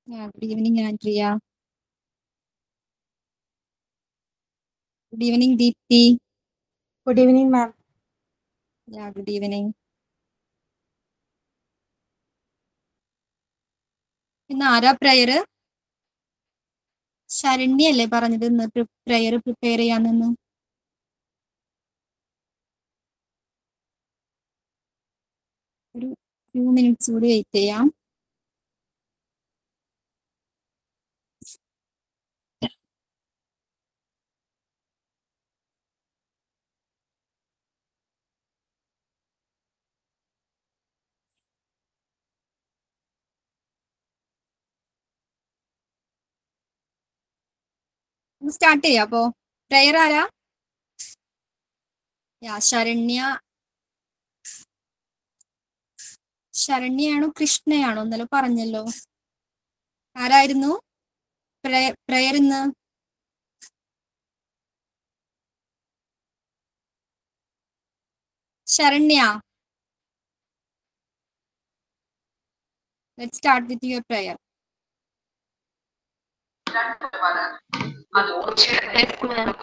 Yeah, good evening, Andrea. Good evening, Deepthi. Good evening, ma'am. Yeah, good evening. ഇന്ന് ആരാ prayer ശരണ്യല്ലേ പറഞ്ഞത് ഇന്ന് prayer prepare ചെയ്യാന്നെന്ന് ഒരു ഫ്യൂ മിനിറ്റ്സ് കൂടി വെയിറ്റ് ചെയ്യാം സ്റ്റാർട്ട് ചെയ്യാം അപ്പോ പ്രയർ ആരാ യാ ശരണ്യ ശരണ്യയാണോ കൃഷ്ണയാണോ ഇന്നലെ പറഞ്ഞല്ലോ ആരായിരുന്നു പ്രയർ ഇന്ന് Saranya let start with your prayer Yes, ma'am.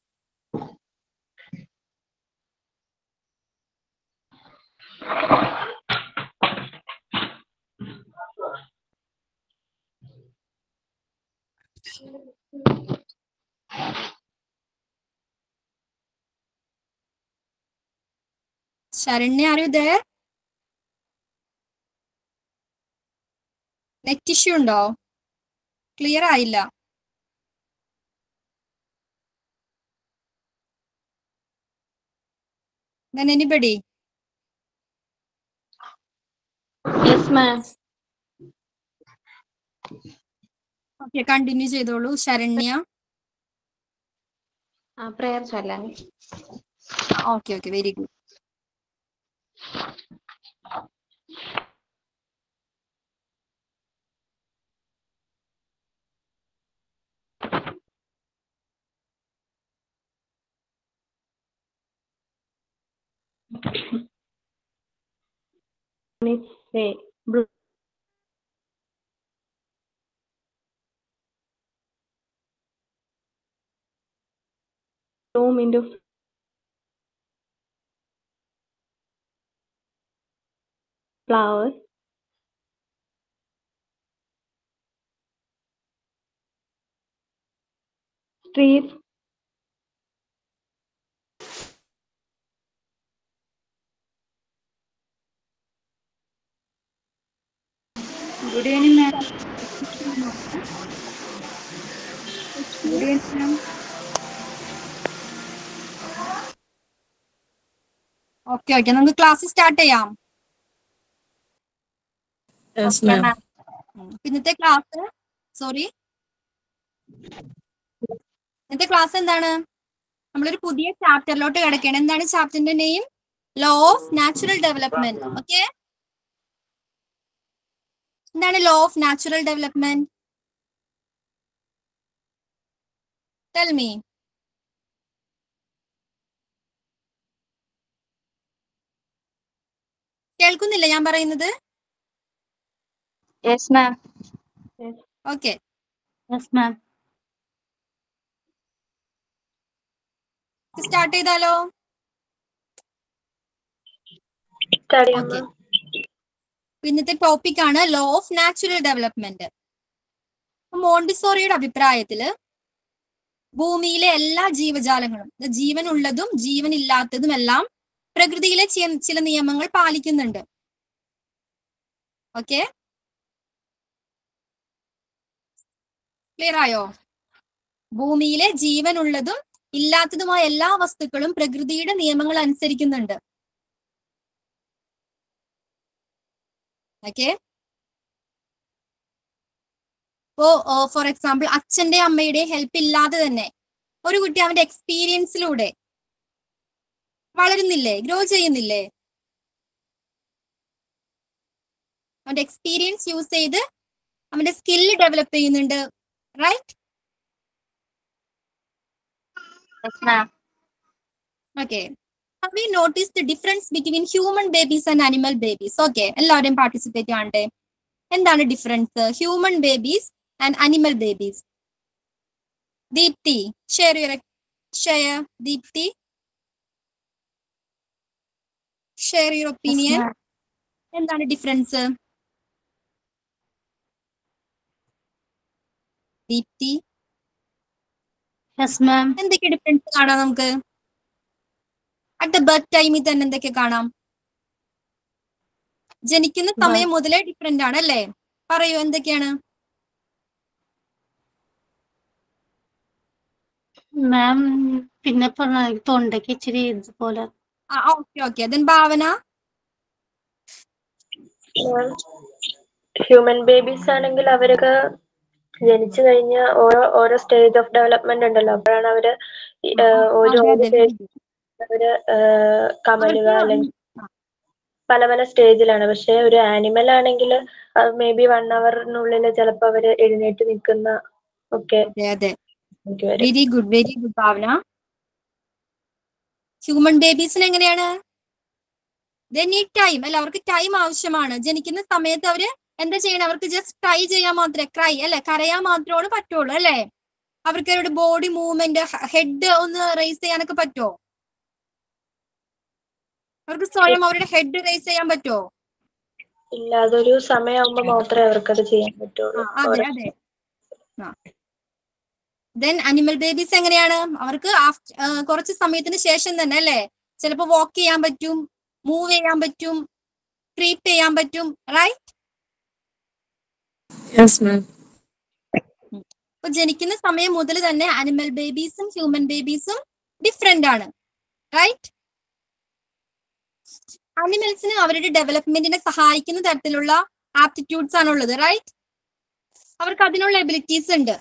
Saranya ആരും ഇതേ നെറ്റ് ഇഷ്യൂ ഉണ്ടോ ക്ലിയർ ആയില്ല then anybody Yes, ma'am. Okay continue ചെയ്തോളൂ ശരണ്യ ആ പ്രയർ ചൊല്ലാൻ okay okay very good say bloom into flowers trees good evening ma'am good evening ma'am okay okay നമുക്ക് class start ചെയ്യാം Yes, ma'am. ഉം. ഇന്നത്തെ class sorry ഇന്നത്തെ class എന്താണ് നമ്മളൊരു പുതിയ ചാപ്റ്ററിലോട്ട് കിടക്കുകയാണ് എന്താണ് ചാപ്റ്ററിന്റെ name law of natural development okay എന്താണ് ലോ ഓഫ് നാച്ചുറൽ ഡെവലപ്മെന്റ് ടെൽ മീ കേൾക്കുന്നില്ല ഞാൻ പറയുന്നത് yes ma'am okay yes ma'am start ചെയ്താലോ study ഓക്കെ ഇന്നത്തെ ടോപ്പിക് ആണ് ലോ ഓഫ് നാച്ചുറൽ ഡെവലപ്മെന്റ് മോണ്ടിസോറിയുടെ അഭിപ്രായത്തില് ഭൂമിയിലെ എല്ലാ ജീവജാലങ്ങളും ഇത് ജീവനുള്ളതും ജീവനില്ലാത്തതും എല്ലാം പ്രകൃതിയിലെ ചി- ചില നിയമങ്ങൾ പാലിക്കുന്നുണ്ട് ഓക്കെ ക്ലിയർ ആയോ ഭൂമിയിലെ ജീവനുള്ളതും ഇല്ലാത്തതുമായ എല്ലാ വസ്തുക്കളും പ്രകൃതിയുടെ നിയമങ്ങൾ അനുസരിക്കുന്നുണ്ട് ഓക്കെ ഇപ്പോ ഫോർ എക്സാമ്പിൾ അച്ഛന്റെ അമ്മയുടെ ഹെൽപ്പ് ഇല്ലാതെ തന്നെ ഒരു കുട്ടി അവന്റെ എക്സ്പീരിയൻസിലൂടെ വളരുന്നില്ലേ ഗ്രോ ചെയ്യുന്നില്ലേ അവന്റെ എക്സ്പീരിയൻസ് യൂസ് ചെയ്ത് അവന്റെ സ്കില്ല് ഡെവലപ്പ് ചെയ്യുന്നുണ്ട് right yes ma'am okay have we noticed the difference between human babies and animal babies okay എല്ലാവരും പാർട്ടിസിപ്പേറ്റ് ചെയ്യണ്ടേ എന്താണ് difference human babies and animal babies Deepthi share your share Deepthi share your opinion എന്താണ് difference Deepthi yes ma'am എന്തൊക്കെ difference കാണാം നമുക്ക് at the birth ടൈമിൽ തന്നെ എന്തൊക്കെ കാണാം ജനിക്കുന്ന സമയം മുതലേ ഡിഫറെന്റ് ആണ് അല്ലേ പറയൂ എന്തൊക്കെയാണ് മാം പിന്നെ പറഞ്ഞ തൊണ്ടയ്ക്ക് ഇച്ചിരി ഇതുപോലെ okay okay then Bhavana human babies ആണെങ്കിൽ അവരൊക്കെ ജനിച്ചു കഴിഞ്ഞ ഓരോ ഓരോ സ്റ്റേജ് ഓഫ് ഡെവലപ്മെന്റ് ഉണ്ടല്ലോ അപ്പോഴാണ് അവര് ഈ, ഏഹ്, ഓരോ അതെ, അതെ, very good. അവര് ഏഹ്, കമലുക അവർക്ക് അല്ലെങ്കിൽ പല പല സ്റ്റേജിലാണ് പക്ഷെ ഒരു ആനിമൽ ആണെങ്കിൽ മേ ബി വൺ അവറിനുള്ളിൽ ചിലപ്പോ അവര് എഴുന്നേറ്റ് നിൽക്കുന്ന ഒക്കെ അതെ അതെ എനിക്ക് വരും very good very good Bhavana human ബേബീസിന് എങ്ങനെയാണ് നീഡ് ടൈം അല്ല അവർക്ക് ടൈം ആവശ്യമാണ് ജനിക്കുന്ന സമയത്ത് അവര് എന്താ ചെയ്യണം അവർക്ക് ജസ്റ്റ് ട്രൈ ചെയ്യാൻ മാത്രമേ ക്രൈ അല്ലെ കരയാൻ മാത്രമാണ് പറ്റുള്ളൂ അല്ലെ അവർക്ക് അവരുടെ ബോഡി മൂവ്മെന്റ് ഹെഡ് ഒന്ന് റേസ് ചെയ്യാനൊക്കെ പറ്റുമോ അവർക്ക് സ്വയം അവരുടെ ഹെഡ് റേസ് ചെയ്യാൻ പറ്റുമോ ഇല്ല അതൊരു സമയമാകുമ്പോ മാത്രമേ അവർക്കത് ചെയ്യാൻ ആ പറ്റുള്ളൂ അതെ ഓരോ- അതെ ദെൻ അനിമൽ ബേബീസ് എങ്ങനെയാണ് അവർക്ക് ആഫ്റ്റ- ആ, കുറച്ച് സമയത്തിന് ശേഷം തന്നെ അല്ലേ ചിലപ്പോ വാക്ക് ചെയ്യാൻ പറ്റും മൂവ് ചെയ്യാൻ പറ്റും ക്രീപ്പ് ചെയ്യാൻ പറ്റും റൈറ്റ് Yes, ma'am. അപ്പൊ ജനിക്കുന്ന സമയം മുതൽ തന്നെ അനിമൽ ബേബീസും ഹ്യൂമൻ ബേബീസും ഡിഫറെന്റ് ആണ് റൈറ്റ് അനിമൽസിന് അവരുടെ ഡെവലപ്മെന്റിനെ സഹായിക്കുന്ന തരത്തിലുള്ള ആപ്റ്റിറ്റ്യൂഡ്സ് ആണ് ഉള്ളത് റൈറ്റ് അവർക്ക് അതിനുള്ള എബിലിറ്റീസ് ഉണ്ട്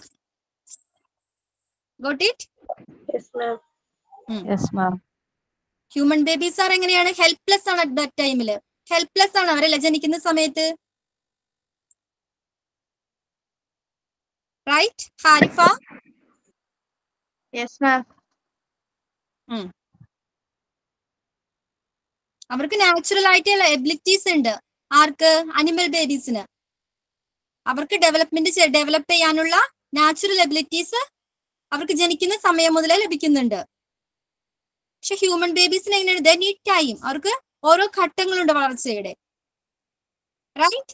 got it Yes, ma'am. Yes, ma'am. Human babies are എങ്ങനെയാണ് ഹെൽപ്ലെസ് ആണ് അറ്റ് ദാറ്റ് ടൈമില് ഹെൽപ്ലെസ് ആണ് അവരല്ലേ ജനിക്കുന്ന സമയത്ത് റൈറ്റ് ഹാരിഫ യെസ് മാം അവർക്ക് നാച്ചുറൽ ആയിട്ടുള്ള എബിലിറ്റീസ് ഉണ്ട് ആർക്ക് അനിമൽ ബേബീസിന് അവർക്ക് ഡെവലപ്മെന്റ് ഡെവലപ്പ് ചെയ്യാനുള്ള നാച്ചുറൽ എബിലിറ്റീസ് അവർക്ക് ജനിക്കുന്ന സമയം മുതലേ ലഭിക്കുന്നുണ്ട് പക്ഷെ ഹ്യൂമൻ ബേബീസിന് എങ്ങനെയാണ് ദ നീഡ് ടൈം അവർക്ക് ഓരോ ഘട്ടങ്ങളുണ്ട് വളർച്ചയുടെ right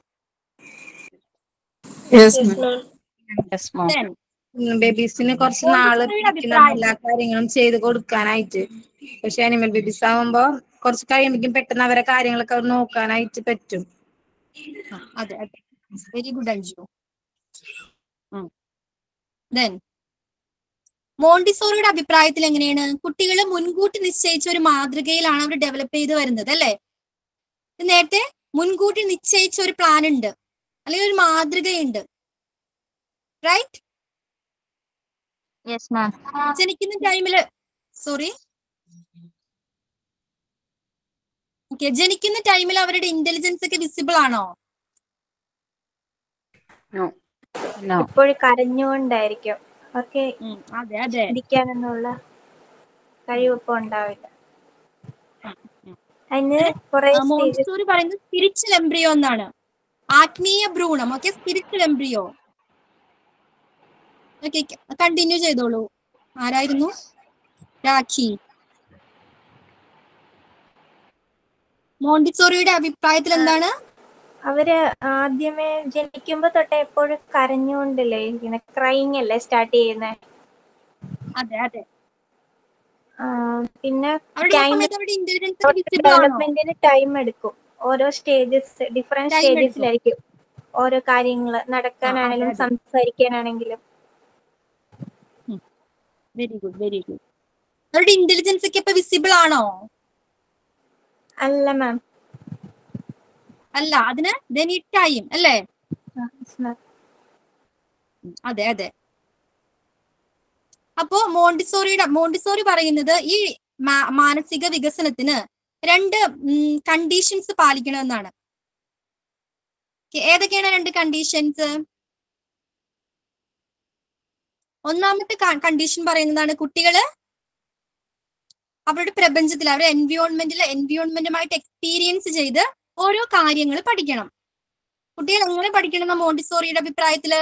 Yes, Yes, ma'am. ma'am. Yes, ma'am. Then, ബേബീസിന് കുറച്ച് ഓരോ നാള് കുട്ടികളുടെ പിടിക്കും നമ്മൾ എല്ലാ കാര്യങ്ങളും ചെയ്ത് കൊടുക്കാനായിട്ട് പക്ഷെ അനിമൽ ബേബീസ് ആവുമ്പോ കുറച്ച് കഴിയുമ്പോഴേക്കും പെട്ടെന്ന് അവരെ കാര്യങ്ങളൊക്കെ അവർ നോക്കാനായിട്ട് പറ്റും ആ, അതെ അതെ വെരി ഗുഡ് അഞ്ജു ദെൻ മോണ്ടിസോറിയുടെ അഭിപ്രായത്തിൽ എങ്ങനെയാണ് കുട്ടികൾ മുൻകൂട്ടി നിശ്ചയിച്ച ഒരു മാതൃകയിലാണ് അവർ ഡെവലപ്പ് ചെയ്ത് വരുന്നത് അല്ലെ ഇത് നേരത്തെ മുൻകൂട്ടി നിശ്ചയിച്ച ഒരു പ്ലാൻ ഉണ്ട് അല്ലെങ്കിൽ ഒരു മാതൃകയുണ്ട് റൈറ്റ് യെസ് മാം ജനിക്കുന്ന ടൈമില് സോറി ഓക്കെ ജനിക്കുന്ന ടൈമിൽ അവരുടെ ഇന്റലിജൻസ് ഒക്കെ വിസിബിൾ ആണോ No. എപ്പോഴും കരഞ്ഞുകൊണ്ടായിരിക്കും അവർക്ക് ഉം, അതെ അതെ ചിന്തിക്കാനൊന്നുള്ള കഴിവിപ്പോ ഉണ്ടാവില്ല അതിന് കുറെ സ്റ്റേജസ് മോണ്ടിസോറി പറയുന്നത് സ്പിരിച്വൽ എംബ്രിയോ എന്നാണ് ആത്മീയ ഭ്രൂണം okay spiritual embryo okay continue ചെയ്തോളൂ ആരായിരുന്നു രാഖി മോണ്ടിസോറിയുടെ അഭിപ്രായത്തിൽ എന്താണ് അവര് ആദ്യമേ ജനിക്കുമ്പോ തൊട്ടേ എപ്പോഴും കരഞ്ഞുകൊണ്ടല്ലേ ഇങ്ങനെ ക്രൈങ് അല്ലേ സ്റ്റാർട്ട് ചെയ്യുന്നത് അതെ അതെ പിന്നെ അവരുടെ ആ Time- സമയത്ത് അവരുടെ ഇന്റലിജൻസ് വിസിബിൾ ആണോ ഡെവലപ്മെന്റിന് ടൈം എടുക്കും ഓരോ സ്റ്റേജസ് ഡിഫറെന്റ് Time എടുക്കും. സ്റ്റേജസിലായിരിക്കും ഓരോ കാര്യങ്ങൾ നടക്കാനാണെങ്കിലും അതെ. സംസാരിക്കാനാണെങ്കിലും വെരി ഗുഡ് വെരി ഗുഡ് അവരുടെ ഇന്റലിജൻസ് ഒക്കെ ഇപ്പൊ വിസിബിൾ ആണോ അല്ല മാം അല്ല അതിന് ദ ടൈം അല്ലേ അതെ അതെ അപ്പോ മോണ്ടിസോറിയുടെ മോണ്ടിസോറി പറയുന്നത് ഈ മാ- മാനസിക വികസനത്തിന് രണ്ട് കണ്ടീഷൻസ് പാലിക്കണമെന്നാണ് Okay, ഏതൊക്കെയാണ് രണ്ട് കണ്ടീഷൻസ് ഒന്നാമത്തെ കണ്ടീഷൻ പറയുന്നതാണ് കുട്ടികള് അവരുടെ പ്രപഞ്ചത്തിൽ അവരുടെ എൻവിയോൺമെന്റിൽ എൻവിയോൺമെന്റുമായിട്ട് എക്സ്പീരിയൻസ് ചെയ്ത് ഓരോ കാര്യങ്ങൾ പഠിക്കണം കുട്ടികൾ എങ്ങനെ പഠിക്കണം മോണ്ടിസോറിയുടെ അഭിപ്രായത്തില്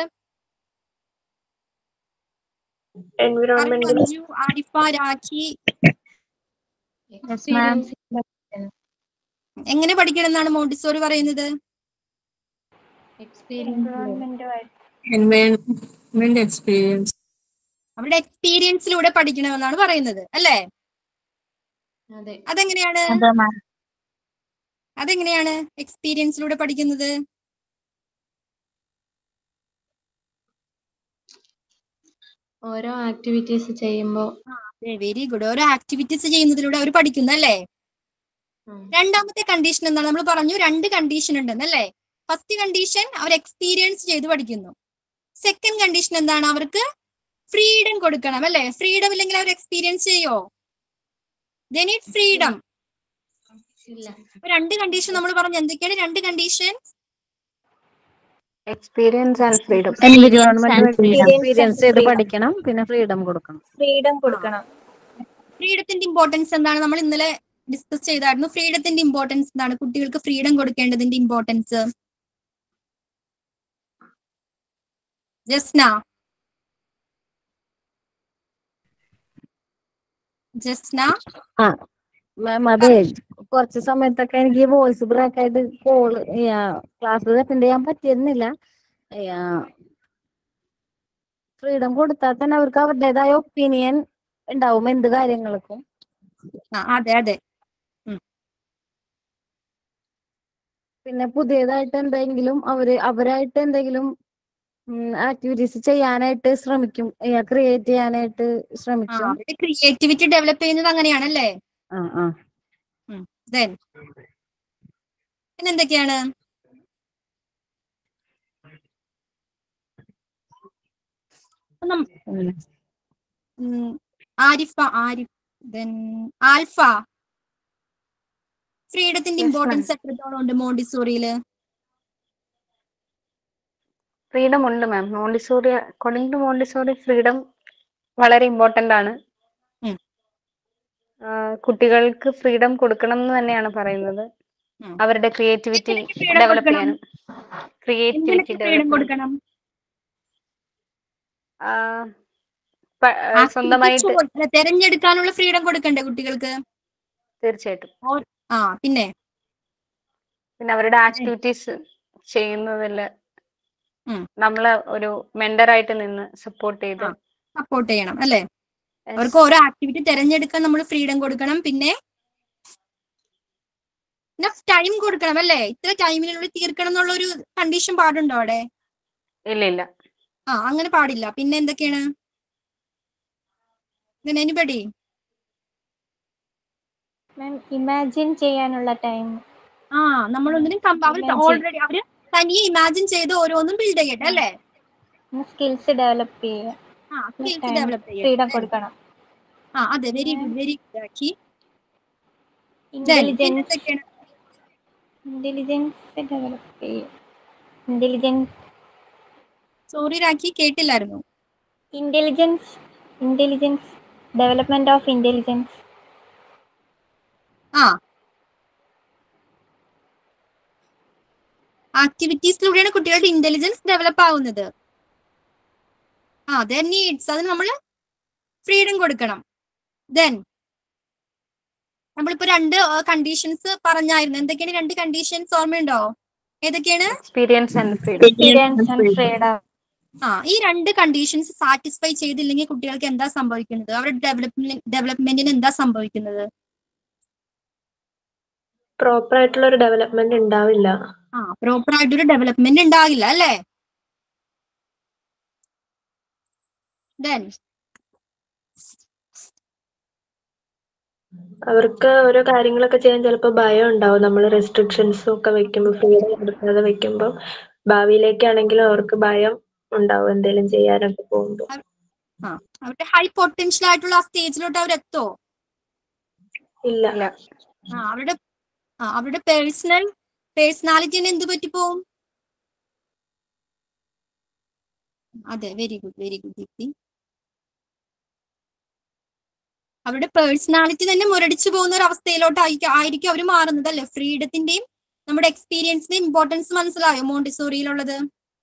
എൻവിറോൺമെന്റ് മഞ്ജു ആരിഫ രാഖി എങ്ങനെ പഠിക്കണം എന്നാണ് മോണ്ടിസോറി പറയുന്നത് എൻവയൺമെന്റ് എക്സ്പീരിയൻസ് അവരുടെ എക്സ്പീരിയൻസിലൂടെ പഠിക്കണമെന്നാണ് പറയുന്നത് അല്ലേ അതെ അതെങ്ങനെയാണ് അതെ മാം അതെങ്ങനെയാണ് എക്സ്പീരിയൻസിലൂടെ പഠിക്കുന്നത് ഓരോ ആക്ടിവിറ്റീസ് ചെയ്യുമ്പോൾ വെരി ഗുഡ് ഓരോ ആക്ടിവിറ്റീസ് ചെയ്യുന്നതിലൂടെ അവർ പഠിക്കുന്നു അല്ലേ രണ്ടാമത്തെ കണ്ടീഷൻ എന്താണ് നമ്മൾ പറഞ്ഞു രണ്ട് കണ്ടീഷൻ ഉണ്ടെന്നല്ലേ ഫസ്റ്റ് കണ്ടീഷൻ അവർ എക്സ്പീരിയൻസ് ചെയ്ത് പഠിക്കുന്നു സെക്കൻഡ് കണ്ടീഷൻ എന്താണ് അവർക്ക് ഫ്രീഡം കൊടുക്കണം അല്ലേ ഫ്രീഡം ഇല്ലെങ്കിൽ അവർ എക്സ്പീരിയൻസ് ചെയ്യോ ദേ നീഡ് ഫ്രീഡം ഇല്ല രണ്ട് കണ്ടീഷൻ നമ്മൾ പറഞ്ഞു എന്തൊക്കെയാണ് രണ്ട് condition experience and freedom environment Experience experience ചെയ്ത് freedom. പഠിക്കണം പിന്നെ ഫ്രീഡം കൊടുക്കണം ഫ്രീഡം കൊടുക്കണം ഫ്രീഡത്തിന്റെ ഇമ്പോർട്ടൻസ് എന്താണ് നമ്മൾ ഇന്നലെ ഡിസ്കസ് ചെയ്തായിരുന്നു ഫ്രീഡത്തിന്റെ ഇമ്പോർട്ടൻസ് എന്താണ് കുട്ടികൾക്ക് ഫ്രീഡം കൊടുക്കേണ്ടതിന്റെ ഇമ്പോർട്ടൻസ് ജസ്ന ജസ്ന മാം അതെ കുറച്ച് സമയത്തൊക്കെ എനിക്ക് വോയിസ് ബ്രേക്ക് ആയിട്ട് കോള് ക്ലാസ് അറ്റൻഡ് ചെയ്യാൻ പറ്റിയിരുന്നില്ല ഫ്രീഡം കൊടുത്താൽ തന്നെ അവർക്ക് അവരുടേതായ ഒപ്പീനിയൻ ഉണ്ടാവും എന്ത് കാര്യങ്ങൾക്കും ആ അതെ അതെ പിന്നെ പുതിയതായിട്ട് എന്തെങ്കിലും അവര് അവരായിട്ട് എന്തെങ്കിലും ആക്ടിവിറ്റീസ് ചെയ്യാനായിട്ട് ശ്രമിക്കും ക്രിയേറ്റ് ചെയ്യാനായിട്ട് ആ ശ്രമിക്കും അവരുടെ ക്രിയേറ്റിവിറ്റി ഡെവലപ്പ് ചെയ്യുന്നത് അങ്ങനെയാണല്ലേ ആ ആ ദെൻ പിന്നെന്തൊക്കെയാണ് അപ്പൊ നം- ഉം. ഉം, ആരിഫ ആരിഫ് ദെൻ ആൽഫ ഫ്രീഡത്തിന്റെ Yes, ma'am. ഇമ്പോർട്ടൻസ് എത്രത്തോളം ഉണ്ട് മോണ്ടിസോറിയില് ഫ്രീഡം ഉണ്ട് ma'am Montessori according to Montessori freedom വളരെ ഇമ്പോർട്ടന്റ് ആണ് ഉം. ആ, കുട്ടികൾക്ക് ഫ്രീഡം കൊടുക്കണം എന്ന് തന്നെയാണ് പറയുന്നത് ഉം. അവരുടെ ക്രിയേറ്റിവിറ്റി എന്തിനൊക്കെ freedom ഡെവലപ്പ് കൊടുക്കണം? ചെയ്യാനും ക്രിയേറ്റിവിറ്റി എന്തിനൊക്കെ ഫ്രീഡം ഡെവലപ്പ് കൊടുക്കണം സ്വന്തമായിട്ട് Activity choice, അല്ല, തെരഞ്ഞെടുക്കാനുള്ള ഫ്രീഡം കൊടുക്കണ്ടേ കുട്ടികൾക്ക് തീർച്ചയായിട്ടും ആ പിന്നെ പിന്നെ അവരുടെ ആക്ടിവിറ്റീസ് ചെയ്യുന്നതിൽ ഉം. നമ്മള് ഒരു മെന്ററായിട്ട് നിന്ന് സപ്പോർട്ട് ചെയ്ത് ആ. സപ്പോർട്ട് ചെയ്യണം അല്ലെ Yes. അവർക്ക് ഓരോ ആക്ടിവിറ്റി തിരഞ്ഞെടുക്കാൻ നമ്മൾ ഫ്രീഡം കൊടുക്കണം പിന്നെ ടൈം കൊടുക്കണം അല്ലേ ഇത്ര ടൈമിനുള്ളിൽ തീർക്കണം എന്നുള്ള ഒരു കണ്ടീഷൻ പാടുണ്ടോ അവിടെ ഇല്ല ഇല്ല ആ അങ്ങനെ പാടില്ല പിന്നെ എന്തൊക്കെയാണ് എനിബഡി മാം ഇമാജിൻ ചെയ്യാനുള്ള ടൈം ആ നമ്മളൊന്നിനും കം- അവര് Imagine. ഓൾറെഡി അവര് തനിയെ ഇമാജിൻ ചെയ്ത് ഓരോന്നും ബിൽഡ് ചെയ്യട്ടെ അല്ലേ സ്കിൽസ് ഡെവലപ്പ് ചെയ്യുക ആ സ്കിൽസ് Time, ഡെവലപ്പ് ഫ്രീഡം ചെയ്യട്ടെ കൊടുക്കണം ആ അതെ വെരി ഗുഡ് വെരി ഗുഡ് ആക്കി Then, ഇന്റലിജൻസ് പിന്നെന്തൊക്കെയാണ് ഇന്റലിജൻസ് ഡെവലപ്പ് ചെയ്യുക ഇന്റലിജൻസ് സോറി രാഖി കേട്ടില്ലായിരുന്നു intelligence intelligence development of intelligence ആ ആക്ടിവിറ്റീസിലൂടെയാണ് കുട്ടികളുടെ ഇന്റലിജൻസ് ഡെവലപ്പ് ആവുന്നത് ആ ദെൻ നീഡ്സ് അതിന് നമ്മൾ ഫ്രീഡം കൊടുക്കണം ദെൻ നമ്മളിപ്പോ രണ്ട് കണ്ടീഷൻസ് പറഞ്ഞായിരുന്നു എന്തൊക്കെയാണ് രണ്ട് കണ്ടീഷൻസ് ഓർമ്മയുണ്ടോ ഏതൊക്കെയാണ് experience and freedom experience and freedom ആ ഈ രണ്ട് കണ്ടീഷൻസ് സാറ്റിസ്ഫൈ ചെയ്തില്ലെങ്കിൽ കുട്ടികൾക്ക് എന്താ സംഭവിക്കുന്നത് അവരുടെ ഡെവലപ്മെന്റ് ഡെവലപ്മെന്റിന് എന്താ സംഭവിക്കുന്നത് പ്രോപ്പർ ആയിട്ടുള്ള ഒരു ഡെവലപ്മെന്റ് ഉണ്ടാവില്ല ആ പ്രോപ്പർ ആയിട്ടൊരു ഡെവലപ്മെന്റ് ഉണ്ടാകില്ല അല്ലേ ദെൻ അവർക്ക് ഓരോ കാര്യങ്ങളൊക്കെ ചെയ്യാൻ ചിലപ്പോൾ ഭയം ഉണ്ടാവും നമ്മൾ റെസ്ട്രിക്ഷൻസും ഒക്കെ വെക്കുമ്പോൾ ഫ്രീഡം കൊടുക്കാതെ വെക്കുമ്പോൾ ഭാവിയിലേക്കാണെങ്കിലും അവർക്ക് ഭയം ഉണ്ടാവും എന്തെങ്കിലും ചെയ്യാനൊക്കെ പോകുമ്പോൾ അവരുടെ ഹൈ പൊട്ടൻഷ്യൽ ആയിട്ടുള്ള ആ സ്റ്റേജിലോട്ട് അവർ എത്തോ ഇല്ല ആ അവരുടെ ആ അവരുടെ പേഴ്സണൽ പേഴ്സണാലിറ്റിന് എന്ത് പറ്റിപ്പോവും അതെ very good very good Deepthi അവരുടെ പേഴ്സണാലിറ്റി തന്നെ മുരടിച്ചു പോകുന്ന ഒരു അവസ്ഥയിലോട്ട് ആയിരിക്കും ആയിരിക്കും അവർ മാറുന്നത് അല്ലെ ഫ്രീഡത്തിന്റെയും നമ്മുടെ എക്സ്പീരിയൻസിന്റെ ഇമ്പോർട്ടൻസ് മനസ്സിലായോ മോണ്ടിസോറിയിലുള്ളത്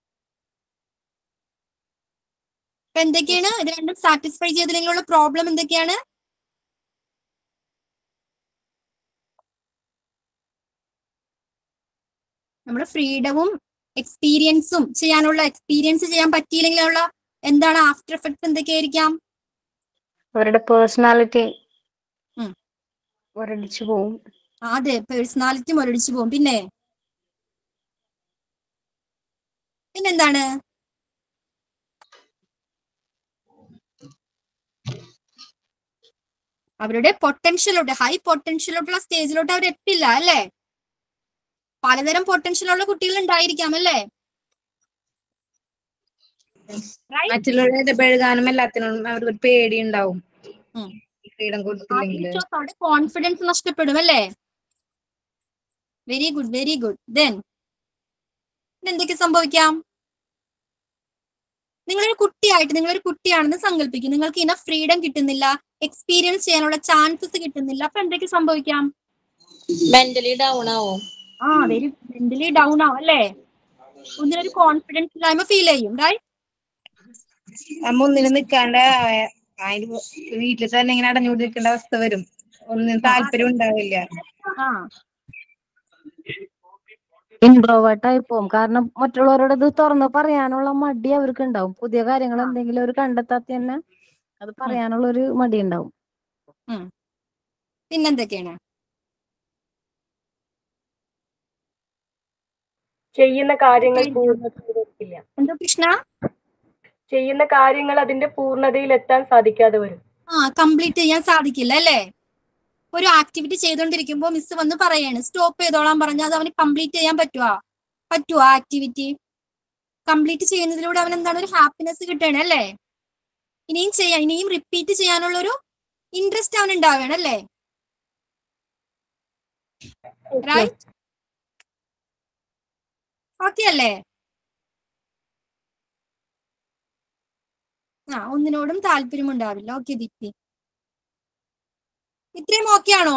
അപ്പൊ എന്തൊക്കെയാണ് ഇത് രണ്ടും സാറ്റിസ്ഫൈ ചെയ്തില്ലെങ്കിലുള്ള പ്രോബ്ലം എന്തൊക്കെയാണ് നമ്മുടെ ഫ്രീഡവും എക്സ്പീരിയൻസും ചെയ്യാനുള്ള എക്സ്പീരിയൻസ് ചെയ്യാൻ പറ്റിയില്ലെങ്കിലുള്ള എന്താണ് ആഫ്റ്റർ എഫക്ട്സ് എന്തൊക്കെയായിരിക്കാം അവരുടെ പേഴ്സണാലിറ്റി ഉം. ഒരടിച്ചു പോവും ആ, അതെ പേഴ്സണാലിറ്റി മുരടിച്ചു പോകും പിന്നെ പിന്നെന്താണ് അവരുടെ പൊട്ടൻഷ്യലോട്ട് ഹൈ പൊട്ടൻഷ്യലോട്ടുള്ള സ്റ്റേജിലോട്ട് അവർ എത്തില്ല അല്ലേ പലതരം പൊട്ടൻഷ്യലുള്ള കുട്ടികൾ ഉണ്ടായിരിക്കാം അല്ലേ മറ്റുള്ളവരെ ഇടപഴകാനും എല്ലാത്തിനും അവർക്ക് പേടി ഉണ്ടാവും ഉം. ഫ്രീഡം കൊടുത്തില്ലെങ്കിൽ അവരുടെ കോൺഫിഡൻസ് നഷ്ടപ്പെടും അല്ലേ very good very good then എന്തൊക്കെ സംഭവിക്കാം നിങ്ങളൊരു കുട്ടിയായിട്ട് നിങ്ങളൊരു കുട്ടിയാണെന്ന് സങ്കല്പിക്കും നിങ്ങൾക്ക് ഇന ഫ്രീഡം കിട്ടുന്നില്ല എക്സ്പീരിയൻസ് ചെയ്യാനുള്ള ചാൻസസ് കിട്ടുന്നില്ല അപ്പൊ എന്തൊക്കെ സംഭവിക്കാം മെന്റലി ഡൗൺ ആവും ആ വെരി മെന്റലി ഡൗൺ ആവും അല്ലേ ഒന്നിനൊരു കോൺഫിഡൻസ് ഇല്ലായ്മ ഫീൽ ചെയ്യും റൈറ്റ് നമ്മ ഒന്നിനും നിക്കാണ്ട് ആ- അതിന് വീട്ടിൽ തന്നെ ഇങ്ങനെ അടഞ്ഞുകൂടി നിൽക്കേണ്ട അവസ്ഥ വരും ഒന്നിനും താല്പര്യം ഉണ്ടാവില്ല ആ ഇൻട്രോവേർട്ട് ആയി പോകും കാരണം മറ്റുള്ളവരോട് ഇത് തുറന്ന് പറയാനുള്ള മടി അവർക്ക് ഉണ്ടാവും പുതിയ കാര്യങ്ങൾ എന്തെങ്കിലും അവർ കണ്ടെത്താത്ത തന്നെ അത് പറയാനുള്ള ഒരു മടി ഉണ്ടാവും പിന്നെന്തൊക്കെയാണ് ചെയ്യുന്ന കാര്യങ്ങൾ Okay. പൂർണ്ണതയിലെത്തില്ല എന്തോ കൃഷ്ണ ചെയ്യുന്ന കാര്യങ്ങൾ അതിന്റെ പൂർണ്ണതയിൽ എത്താൻ സാധിക്കാതെ വരും ആ കംപ്ലീറ്റ് ചെയ്യാൻ സാധിക്കില്ല അല്ലേ ഒരു ആക്ടിവിറ്റി ചെയ്തോണ്ടിരിക്കുമ്പോ മിസ് വന്ന് പറയാണ് സ്റ്റോപ്പ് ചെയ്തോളാൻ പറഞ്ഞാൽ അത് അവന് കംപ്ലീറ്റ് ചെയ്യാൻ പറ്റുവാ പറ്റുവാ ആക്ടിവിറ്റി കംപ്ലീറ്റ് ചെയ്യുന്നതിലൂടെ അവൻ എന്താണ് ഒരു ഹാപ്പിനെസ് കിട്ടണം അല്ലേ ഇനിയും ചെയ്യാൻ ഇനിയും റിപ്പീറ്റ് ചെയ്യാനുള്ള ഒരു ഇൻട്രസ്റ്റ് അവൻ ഉണ്ടാവുകയാണ് അല്ലേ റൈറ്റ് ഓക്കെ അല്ലേ ആ ഒന്നിനോടും താല്പര്യം ഉണ്ടാവില്ല ഓക്കെ ദീപ്തി ഇത്രയും ഓക്കെ ആണോ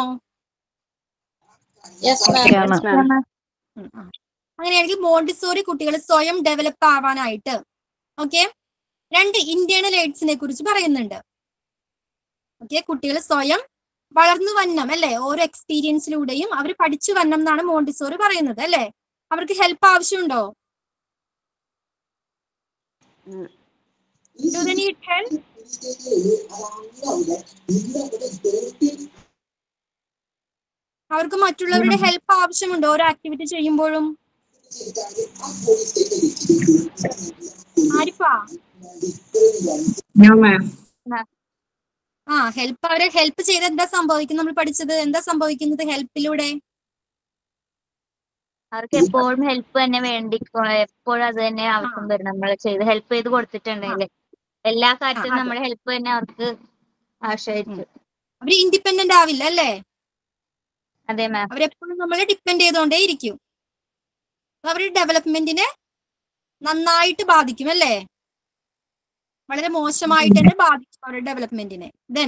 യെസ് മാം ഒക്കെയാണ് ഉം, ആ. അങ്ങനെയാണെങ്കിൽ മോണ്ടിസോറി കുട്ടികൾ സ്വയം ഡെവലപ്പ് ആവാനായിട്ട് ഓക്കെ രണ്ട് ഇന്റേണൽ എയ്ഡ്സിനെ കുറിച്ച് പറയുന്നുണ്ട് ഓക്കെ കുട്ടികൾ സ്വയം വളർന്നു വന്നം അല്ലെ ഓരോ എക്സ്പീരിയൻസിലൂടെയും അവർ പഠിച്ചു വന്നം എന്നാണ് മോണ്ടിസോറി പറയുന്നത് അല്ലെ അവർക്ക് ഹെൽപ്പ് ആവശ്യമുണ്ടോ Do they need help? അവർക്ക് മറ്റുള്ളവരുടെ ഹെൽപ്പ് ആവശ്യമുണ്ടോ ഓരോ ആക്ടിവിറ്റി ചെയ്യുമ്പോഴും ആരിഫാ No, ma'am. ആ ഹെൽപ്പ് അവരെ ഹെൽപ്പ് ചെയ്ത് എന്താ സംഭവിക്കുന്നത് നമ്മൾ പഠിച്ചത് എന്താ സംഭവിക്കുന്നത് ഹെൽപ്പിലൂടെ അവർക്ക് എപ്പോഴും ഹെൽപ്പ് തന്നെ വേണ്ടി എപ്പോഴും അത് തന്നെ ആവശ്യം വരും നമ്മൾ ചെയ്ത് ഹെൽപ്പ് ചെയ്ത് കൊടുത്തിട്ടുണ്ടെങ്കിൽ എല്ലാ കാര്യത്തിലും അതെ. നമ്മുടെ ഹെൽപ്പ് തന്നെ അവർക്ക് ആശ്രയിച്ചു അവര് ഇൻഡിപെൻഡന്റ് ആവില്ല അല്ലേ അതെ മാം അവരെപ്പോഴും നമ്മളെ ഡിപ്പെൻഡ് ചെയ്തോണ്ടേ ഇരിക്കും അപ്പൊ അവരുടെ ഡെവലപ്മെന്റിനെ നന്നായിട്ട് ബാധിക്കും അല്ലേ വളരെ മോശമായിട്ട് തന്നെ ബാധിക്കും അവരുടെ ഡെവലപ്മെന്റിനെ ദെൻ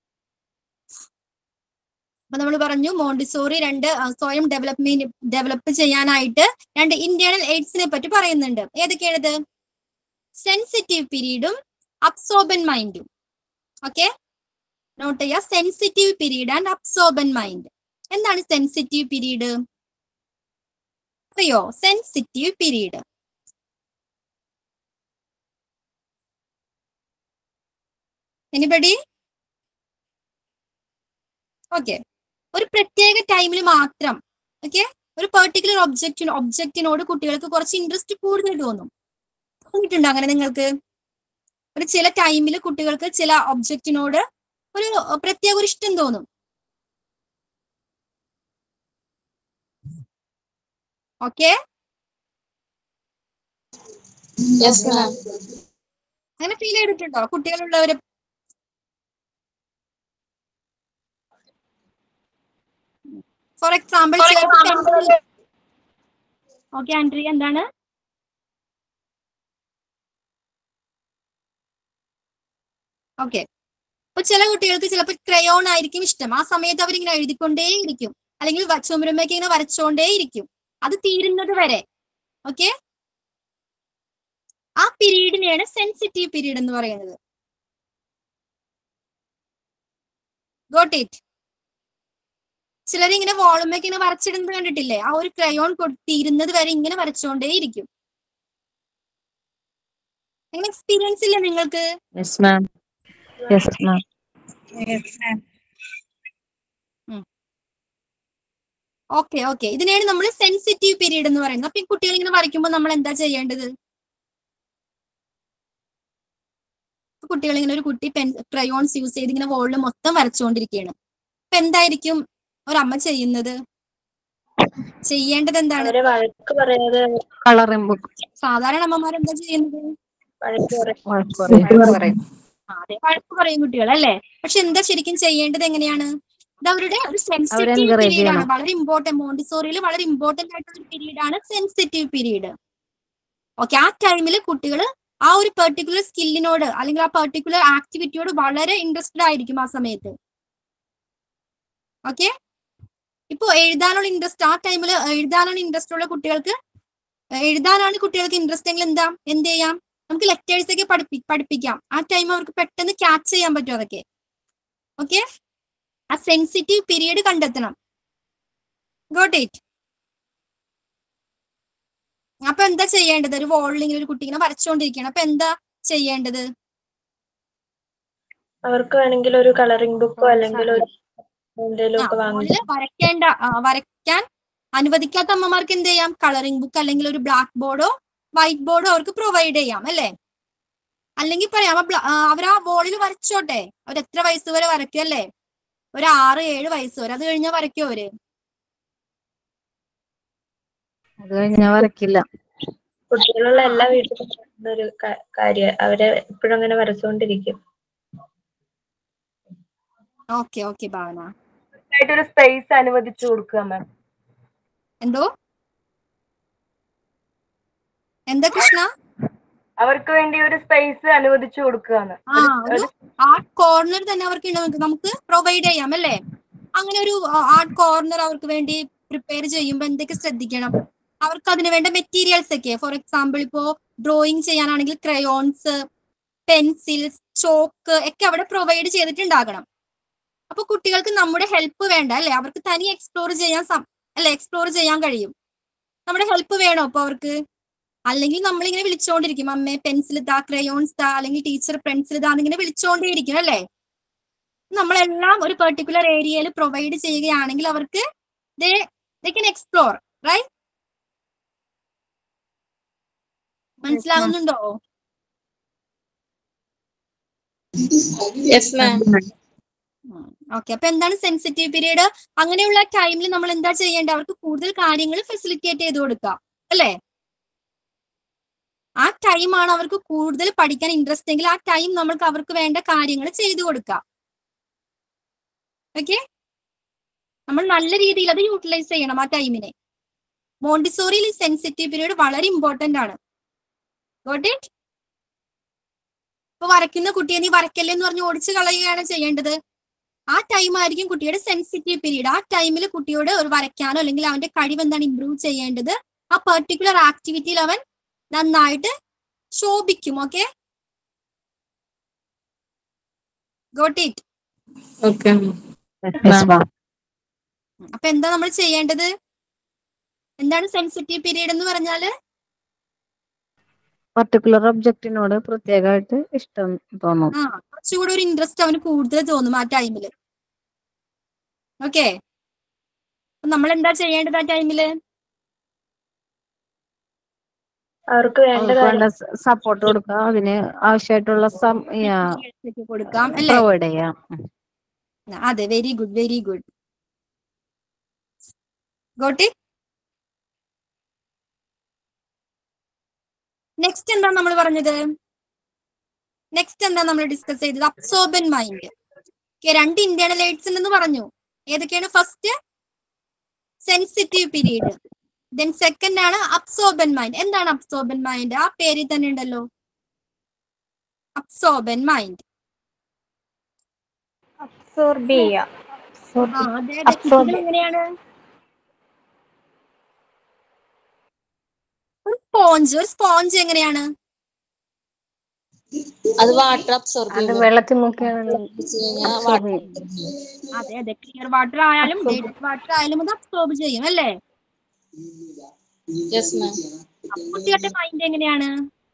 അപ്പൊ നമ്മൾ പറഞ്ഞു മോണ്ടിസോറി രണ്ട് ആ, സ്വയം ഡെവലപ്മെന്റ് ഡെവലപ്പ് ചെയ്യാനായിട്ട് രണ്ട് ഇന്റേണൽ എയ്ഡ്സിനെ പറ്റി പറയുന്നുണ്ട് ഏതൊക്കെയാണിത് സെൻസിറ്റീവ് പീരീഡും അബ്സോർബൻ മൈൻഡും ഓക്കെ നോട്ട് ചെയ്യുക sensitive period and absorbent mind എന്താണ് സെൻസിറ്റീവ് പീരീഡ് അറിയോ സെൻസിറ്റീവ് പീരീഡ് എനിബഡി ഓക്കെ ഒരു പ്രത്യേക ടൈമിൽ മാത്രം ഓക്കെ ഒരു പെർട്ടിക്കുലർ ഒബ്ജക്റ്റിന് ഒബ്ജക്റ്റിനോട് കുട്ടികൾക്ക് കുറച്ച് ഇൻട്രസ്റ്റ് കൂടുതൽ തോന്നും തോന്നിയിട്ടുണ്ടോ അങ്ങനെ നിങ്ങൾക്ക് ഒരു ചില ടൈമിൽ കുട്ടികൾക്ക് ചില ഒബ്ജക്റ്റിനോട് ഒരു പ്രത്യേക ഒരു ഇഷ്ടം തോന്നും ഓക്കെ യെസ് മാം അങ്ങനെ ഫീൽ ചെയ്തിട്ടുണ്ടോ കുട്ടികളുള്ളവര് ഫോർ എക്സാമ്പിൾ ഓക്കെ ആൻഡ്രി എന്താണ് ഓക്കെ അപ്പൊ ചില കുട്ടികൾക്ക് ചിലപ്പോൾ ക്രയോൺ ആയിരിക്കും ഇഷ്ടം ആ സമയത്ത് അവരിങ്ങനെ എഴുതിക്കൊണ്ടേയിരിക്കും അല്ലെങ്കിൽ വ- ചുമരുമേക്ക് ഇങ്ങനെ വരച്ചോണ്ടേയിരിക്കും അത് തീരുന്നത് വരെ ഓക്കെ ആ പീരീഡിനെയാണ് സെൻസിറ്റീവ് പീരീഡ് എന്ന് പറയുന്നത് ഗോട്ട് ഇറ്റ് ചിലർ ഇങ്ങനെ വോളുമൊക്കെ ഇങ്ങനെ വരച്ചിടുന്നത് കണ്ടിട്ടില്ലേ ആ ഒരു ക്രയോൺ തീരുന്നത് വരെ ഇങ്ങനെ വരച്ചുകൊണ്ടേ ഇരിക്കും അങ്ങനെ എക്സ്പീരിയൻസ് ഇല്ലേ നിങ്ങൾക്ക് yes ma'am yes ma'am okay okay ഇതിനെയാണ് നമ്മൾ സെൻസിറ്റീവ് പീരീഡ് എന്ന് പറയുന്നത് അപ്പൊ ഈ കുട്ടികൾ ഇങ്ങനെ വരയ്ക്കുമ്പോൾ നമ്മൾ എന്താ ചെയ്യേണ്ടത് കുട്ടികൾ ഇങ്ങനെ ഒരു കുട്ടി പെൻ ക്രയോൺസ് യൂസ് ചെയ്ത് ഇങ്ങനെ വോളിൽ മൊത്തം വരച്ചുകൊണ്ടിരിക്കുകയാണ് അപ്പൊ എന്തായിരിക്കും ഒരമ്മ ചെയ്യുന്നത് ചെയ്യേണ്ടത് എന്താണ് അവരെ വഴക്ക് പറയാതെ കളറിംഗ് ബുക്ക് സാധാരണ അമ്മമാർ എന്താ ചെയ്യുന്നത് വഴക്ക് പറയും വഴക്ക് പറയും ആ, അതെ വഴക്ക് പറയും കുട്ടികൾ അല്ലേ പക്ഷെ എന്താ ശരിക്കും ചെയ്യേണ്ടത് എങ്ങനെയാണ് ഇത് അവരുടെ ഒരു സെൻസിറ്റീവ് encourage പീരീഡ് ആണ് ചെയ്യണം. വളരെ ഇമ്പോർട്ടന്റ് മോണ്ടിസോറിയിൽ വളരെ ഇമ്പോർട്ടന്റ് ആയിട്ടുള്ള ഒരു പീരീഡ് ആണ് സെൻസിറ്റീവ് പീരീഡ് ഓക്കെ ആ ടൈമിൽ കുട്ടികൾ ആ ഒരു പെർട്ടിക്കുലർ സ്കില്ലിനോട് അല്ലെങ്കിൽ ആ പെർട്ടിക്കുലർ ആക്ടിവിറ്റിയോട് വളരെ ഇൻട്രസ്റ്റഡ് ആയിരിക്കും ആ സമയത്ത് ഓക്കെ ഇപ്പൊ എഴുതാനുള്ള ഇൻട്രസ്റ്റ് ആ ടൈമിൽ എഴുതാനുള്ള ഇൻട്രസ്റ്റ് ഉള്ള കുട്ടികൾക്ക് എഴുതാനാണ് കുട്ടികൾക്ക് ഇൻട്രസ്റ്റ് എങ്കിൽ എന്താ എന്ത് ചെയ്യാം നമുക്ക് ലെറ്റേഴ്സ് ഒക്കെ പഠിപ്പി പഠിപ്പിക്കാം ആ ടൈം അവർക്ക് പെട്ടെന്ന് ക്യാച്ച് ചെയ്യാൻ പറ്റും അതൊക്കെ ഓക്കെ ആ സെൻസിറ്റീവ് പീരീഡ് കണ്ടെത്തണം ഗോട്ട് ഇറ്റ് അപ്പൊ എന്താ ചെയ്യേണ്ടത് ഒരു വോളിൽ ഇങ്ങനെ ഒരു കുട്ടി ഇങ്ങനെ വരച്ചുകൊണ്ടിരിക്കുകയാണ് അപ്പൊ എന്താ ചെയ്യേണ്ടത് അവർക്ക് വേണമെങ്കിൽ ഒരു കളറിംഗ് ബുക്കോ അല്ലെങ്കിൽ ഒരു എന്തെങ്കിലും ഒക്കെ വാങ്ങി വോളില് വരയ്ക്കേണ്ട ആ, വരയ്ക്കാൻ അനുവദിക്കാത്ത അമ്മമാർക്ക് എന്ത് ചെയ്യാം കളറിംഗ് ബുക്ക് അല്ലെങ്കിൽ ഒരു ബ്ലാക്ക് ബോർഡോ വൈറ്റ് ബോർഡോ അവർക്ക് പ്രൊവൈഡ് ചെയ്യാം അല്ലേ അല്ലെങ്കിൽ പറയാം അവർ ആ വോളിൽ വരച്ചോട്ടെ അവർ എത്ര വയസ്സ് വരെ വരയ്ക്കും അല്ലേ ഒരു ആറ് ഏഴ് വയസ്സ് വരെ അത് കഴിഞ്ഞാൽ വരയ്ക്കും അവര് അത് കഴിഞ്ഞാൽ വരക്കില്ല കുട്ടികളുള്ള എല്ലാ വീട്ടിലും നടക്കുന്ന ഒരു കാര്യം അവരെ എപ്പോഴും അങ്ങനെ വരച്ചുകൊണ്ടിരിക്കും ഓക്കെ ഓക്കെ ഭാവന ആയിട്ടൊരു സ്പേസ് അനുവദിച്ചു കൊടുക്കുക മാം എന്തോ എന്താ കൃഷ്ണ അവർക്ക് വേണ്ടി ഒരു സ്പേസ് അനുവദിച്ചു കൊടുക്കുകയാണ് ആ ഒരു ആർട്ട് കോർണർ തന്നെ അവർക്ക് നമുക്ക് നമുക്ക് പ്രൊവൈഡ് ചെയ്യാം അല്ലേ അങ്ങനെ ഒരു ആർട്ട് കോർണർ അവർക്ക് വേണ്ടി പ്രിപ്പയർ ചെയ്യുമ്പോൾ എന്തൊക്കെ ശ്രദ്ധിക്കണം അവർക്ക് അതിന് വേണ്ട മെറ്റീരിയൽസ് ഒക്കെ ഫോർ എക്സാമ്പിൾ ഇപ്പോ ഡ്രോയിങ് ചെയ്യാനാണെങ്കിൽ ക്രയോൺസ് പെൻസിൽസ് ചോക്ക് ഒക്കെ അവിടെ പ്രൊവൈഡ് ചെയ്തിട്ടുണ്ടാകണം അപ്പൊ കുട്ടികൾക്ക് നമ്മുടെ ഹെൽപ്പ് വേണ്ട അല്ലെ അവർക്ക് തനി എക്സ്പ്ലോർ ചെയ്യാൻ സം- അല്ലെ എക്സ്പ്ലോർ ചെയ്യാൻ കഴിയും നമ്മുടെ ഹെൽപ്പ് വേണോ അപ്പൊ അവർക്ക് അല്ലെങ്കിൽ നമ്മളിങ്ങനെ വിളിച്ചോണ്ടിരിക്കും അമ്മേ പെൻസിൽ താ ക്രയോൺസ് താ അല്ലെങ്കിൽ ടീച്ചർ പെൻസിൽ താ എന്നിങ്ങനെ വിളിച്ചോണ്ടേയിരിക്കും അല്ലേ നമ്മളെല്ലാം ഒരു പെർട്ടിക്കുലർ ഏരിയയിൽ പ്രൊവൈഡ് ചെയ്യുകയാണെങ്കിൽ അവർക്ക് they they can explore right മനസ്സിലാകുന്നുണ്ടോ യെസ് മാം ഓക്കെ അപ്പൊ എന്താണ് സെൻസിറ്റീവ് പീരീഡ് അങ്ങനെയുള്ള ടൈമിൽ നമ്മൾ എന്താ ചെയ്യേണ്ടത് അവർക്ക് കൂടുതൽ കാര്യങ്ങൾ ഫെസിലിറ്റേറ്റ് ചെയ്ത് കൊടുക്കുക അല്ലേ ആ ടൈമാണ് അവർക്ക് കൂടുതൽ പഠിക്കാൻ ഇൻട്രസ്റ്റ് എങ്കിൽ ആ ടൈം നമ്മൾക്ക് അവർക്ക് വേണ്ട കാര്യങ്ങൾ ചെയ്തു കൊടുക്കാം ഓക്കെ നമ്മൾ നല്ല രീതിയിൽ അത് യൂട്ടിലൈസ് ചെയ്യണം ആ ടൈമിനെ മോണ്ടിസോറിയിൽ സെൻസിറ്റീവ് പീരീഡ് വളരെ ഇമ്പോർട്ടന്റ് ആണ് ഗോട്ട് ഇറ്റ് ഇപ്പൊ വരയ്ക്കുന്ന കുട്ടിയെ നീ വരയ്ക്കല്ലേ എന്ന് പറഞ്ഞ് ഓടിച്ചു കളയുകയാണ് ചെയ്യേണ്ടത് ആ ടൈം ആയിരിക്കും കുട്ടിയുടെ സെൻസിറ്റീവ് പീരീഡ് ആ ടൈമിൽ കുട്ടിയോട് ഒരു വരയ്ക്കാനോ അല്ലെങ്കിൽ അവന്റെ കഴിവ് എന്താണ് ഇമ്പ്രൂവ് ചെയ്യേണ്ടത് ആ പെർട്ടിക്കുലർ ആക്ടിവിറ്റിയിൽ അവൻ നന്നായിട്ട് ശോഭിക്കും okay got it okay yes ma'am അപ്പൊ എന്താ നമ്മൾ ചെയ്യേണ്ടത് എന്താണ് സെൻസിറ്റീവ് പീരീഡ് എന്ന് പറഞ്ഞാല് പർട്ടിക്കുലർ ഒബ്ജക്റ്റിനോട് പ്രത്യേകമായിട്ട് ഇഷ്ടം തോന്നും ആ കുറച്ചുകൂടെ ഒരു ഇൻട്രസ്റ്റ് അവന് കൂടുതൽ തോന്നും ആ ടൈമില് ഓക്കെ നമ്മൾ എന്താ ചെയ്യേണ്ടത് ആ ടൈമില് അവർക്ക് വേണ്ട അവർക്ക് കാര്യം വേണ്ട സപ്പോർട്ട് കൊടുക്കുക അതിന് ആവശ്യമായിട്ടുള്ള കൊടുക്കാം അല്ലേ പ്രൊവൈഡ് ചെയ്യാം ഉം. അതെ വെരി ഗുഡ് വെരി ഗുഡ് ഗോട്ടി നെക്സ്റ്റ് എന്താ നമ്മൾ പറഞ്ഞത് നെക്സ്റ്റ് എന്താ നമ്മൾ ഡിസ്കസ് ചെയ്തത് അബ്സോർബൻ മൈൻഡ് രണ്ട് ഇന്റേണൽ എയ്ഡ്സ് ഉണ്ടെന്ന് പറഞ്ഞു ഏതൊക്കെയാണ് first sensitive period then second ആണ് അബ്സോർബൻ മൈൻഡ് എന്താണ് അബ്സോർബൻ മൈൻഡ് ആ പേരിൽ തന്നെ ഉണ്ടല്ലോ അബ്സോർബൻ മൈൻഡ് അബ്സോർബ് ചെയ്യുക ആ അതെ അതെ കുട്ടികൾ എങ്ങനെയാണ് സ്പോഞ്ച് ഒരു സ്പോഞ്ച് എങ്ങനെയാണ് അത് വാട്ടർ അബ്സോർബ് അത് ചെയ്യും വെള്ളത്തിൽ മുക്കിയാണ് വാട്ടർ അതെ അതെ ക്ലിയർ വാട്ടർ ആയാലും ഡേറ്റ് വാട്ടർ ആയാലും അത് അബ്സോർബ് ചെയ്യും അല്ലേ യെസ് മാം അപ്പൊ കുട്ടികളുടെ മൈൻഡ് എങ്ങനെയാണ്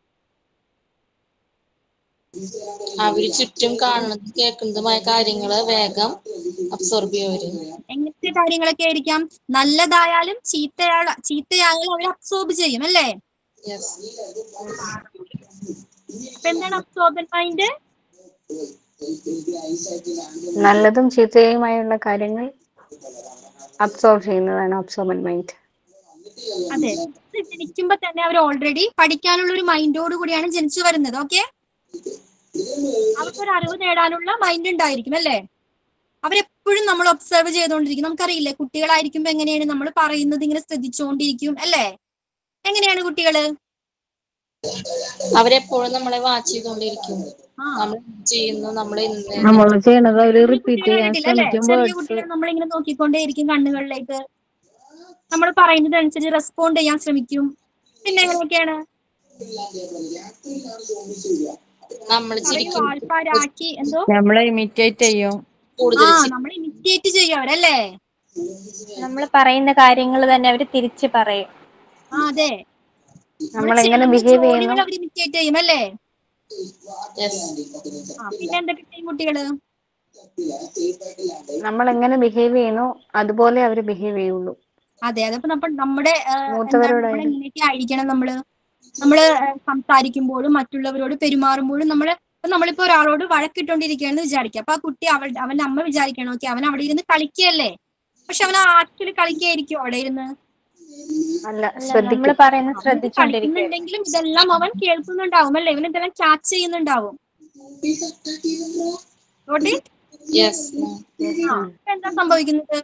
അവര് ചുറ്റും കാണുന്നതും കേൾക്കുന്നതുമായ കാര്യങ്ങള് വേഗം അബ്സോർബ് ചെയ്യും അവര് എങ്ങനത്തെ കാര്യങ്ങളൊക്കെ ആയിരിക്കാം നല്ലതായാലും ചീത്തയാ ചീത്തയായാലും അവർ അബ്സോർബ് ചെയ്യും അല്ലേ യെസ് അപ്പൊ എന്താണ് അബ്സോർബൻ മൈൻഡ് നല്ലതും ചീത്തയുമായുള്ള കാര്യങ്ങൾ അബ്സോർബ് ചെയ്യുന്നതാണ് അബ്സോർബൻ മൈൻഡ് അതെ ഇത് ജനിക്കുമ്പോ തന്നെ അവർ ഓൾറെഡി പഠിക്കാനുള്ള ഒരു മൈൻഡോട് കൂടിയാണ് ജനിച്ചു വരുന്നത് ഓക്കെ അവർക്കൊരു അറിവ് നേടാനുള്ള മൈൻഡ് ഉണ്ടായിരിക്കും അല്ലേ അവരെപ്പോഴും നമ്മൾ ഒബ്സർവ് ചെയ്തുകൊണ്ടിരിക്കും നമുക്കറിയില്ലേ കുട്ടികളായിരിക്കുമ്പോ എങ്ങനെയാണ് നമ്മൾ പറയുന്നത് ഇങ്ങനെ ശ്രദ്ധിച്ചുകൊണ്ടിരിക്കും അല്ലേ എങ്ങനെയാണ് കുട്ടികള് അവരെപ്പോഴും നമ്മളെ വാച്ച് ചെയ്തുകൊണ്ടിരിക്കും നമ്മൾ ചെയ്യുന്നു നമ്മൾ ഇന്ന് നമ്മൾ ചെയ്യണത് അവര് റിപ്പീറ്റ് കുട്ടികളെ ചെയ്യാൻ കണ്ടിട്ടില്ല അല്ലേ ശ്രമിക്കും ചെറിയ വേർഡ്സ് കുട്ടികൾ നമ്മളിങ്ങനെ നോക്കിക്കൊണ്ടേയിരിക്കും കണ്ണുകളിലേക്ക് നമ്മൾ പറയുന്നത് അനുസരിച്ച് റെസ്പോണ്ട് ചെയ്യാൻ ശ്രമിക്കും പിന്നെ എങ്ങനെയൊക്കെയാണ് നമ്മൾ അവര് ചിരിക്കും വാൾപ്പാരാക്കി എന്തോ നമ്മളെ ഇമിറ്റേറ്റ് ചെയ്യും ആ കൂടുതൽ ചിരി- നമ്മൾ ഇമിറ്റേറ്റ് ചെയ്യും അവരല്ലേ നമ്മൾ പറയുന്ന കാര്യങ്ങൾ തന്നെ അവര് തിരിച്ച് പറയും ആ അതെ നമ്മൾ എങ്ങനെ ബിഹേവ് ചെയ്യുന്നു അവർ ഇമിറ്റേറ്റ് ചെയ്യും അല്ലേ Yes. ആ പിന്നെ എന്തൊക്കെ ചെയ്യും കുട്ടികള് നമ്മൾ എങ്ങനെ ബിഹേവ് ചെയ്യുന്നു അതുപോലെ അവർ ബിഹേവ് ചെയ്യുള്ളൂ അതെ അതപ്പോ നമ്മൾ നമ്മുടെ ആ, എന്താണ് നമ്മൾ മൂത്തവരോടായാലും എങ്ങനെയൊക്കെ ആയിരിക്കണം നമ്മള് നമ്മള് ആ, സംസാരിക്കുമ്പോഴും മറ്റുള്ളവരോട് പെരുമാറുമ്പോഴും നമ്മള് ഇപ്പൊ നമ്മളിപ്പോ ഒരാളോട് വഴക്കിട്ടോണ്ടിരിക്കുകയാണെന്ന് വിചാരിക്കുക അപ്പൊ ആ കുട്ടി അവൾ അവന്റെ അമ്മ വിചാരിക്കണം ഓക്കെ അവൻ അവിടെ ഇരുന്ന് കളിക്കുകയല്ലേ പക്ഷെ അവൻ ആക്ച്വലി കളിക്കുകയായിരിക്കും അവിടെ ഇരുന്ന് അല്ല അല്ല നമ്മൾ ശ്രദ്ധിക്കും പറയുന്നത് ശ്രദ്ധിച്ചോണ്ടിരിക്കും കളിക്കുന്നുണ്ടെങ്കിലും ഇതെല്ലാം അവൻ കേൾക്കുന്നുണ്ടാവും അല്ലേ ഇവൻ ഇതെല്ലാം ക്യാച്ച് ചെയ്യുന്നുണ്ടാവും Got it? Yes. ആ, ഇപ്പൊ എന്താ സംഭവിക്കുന്നത്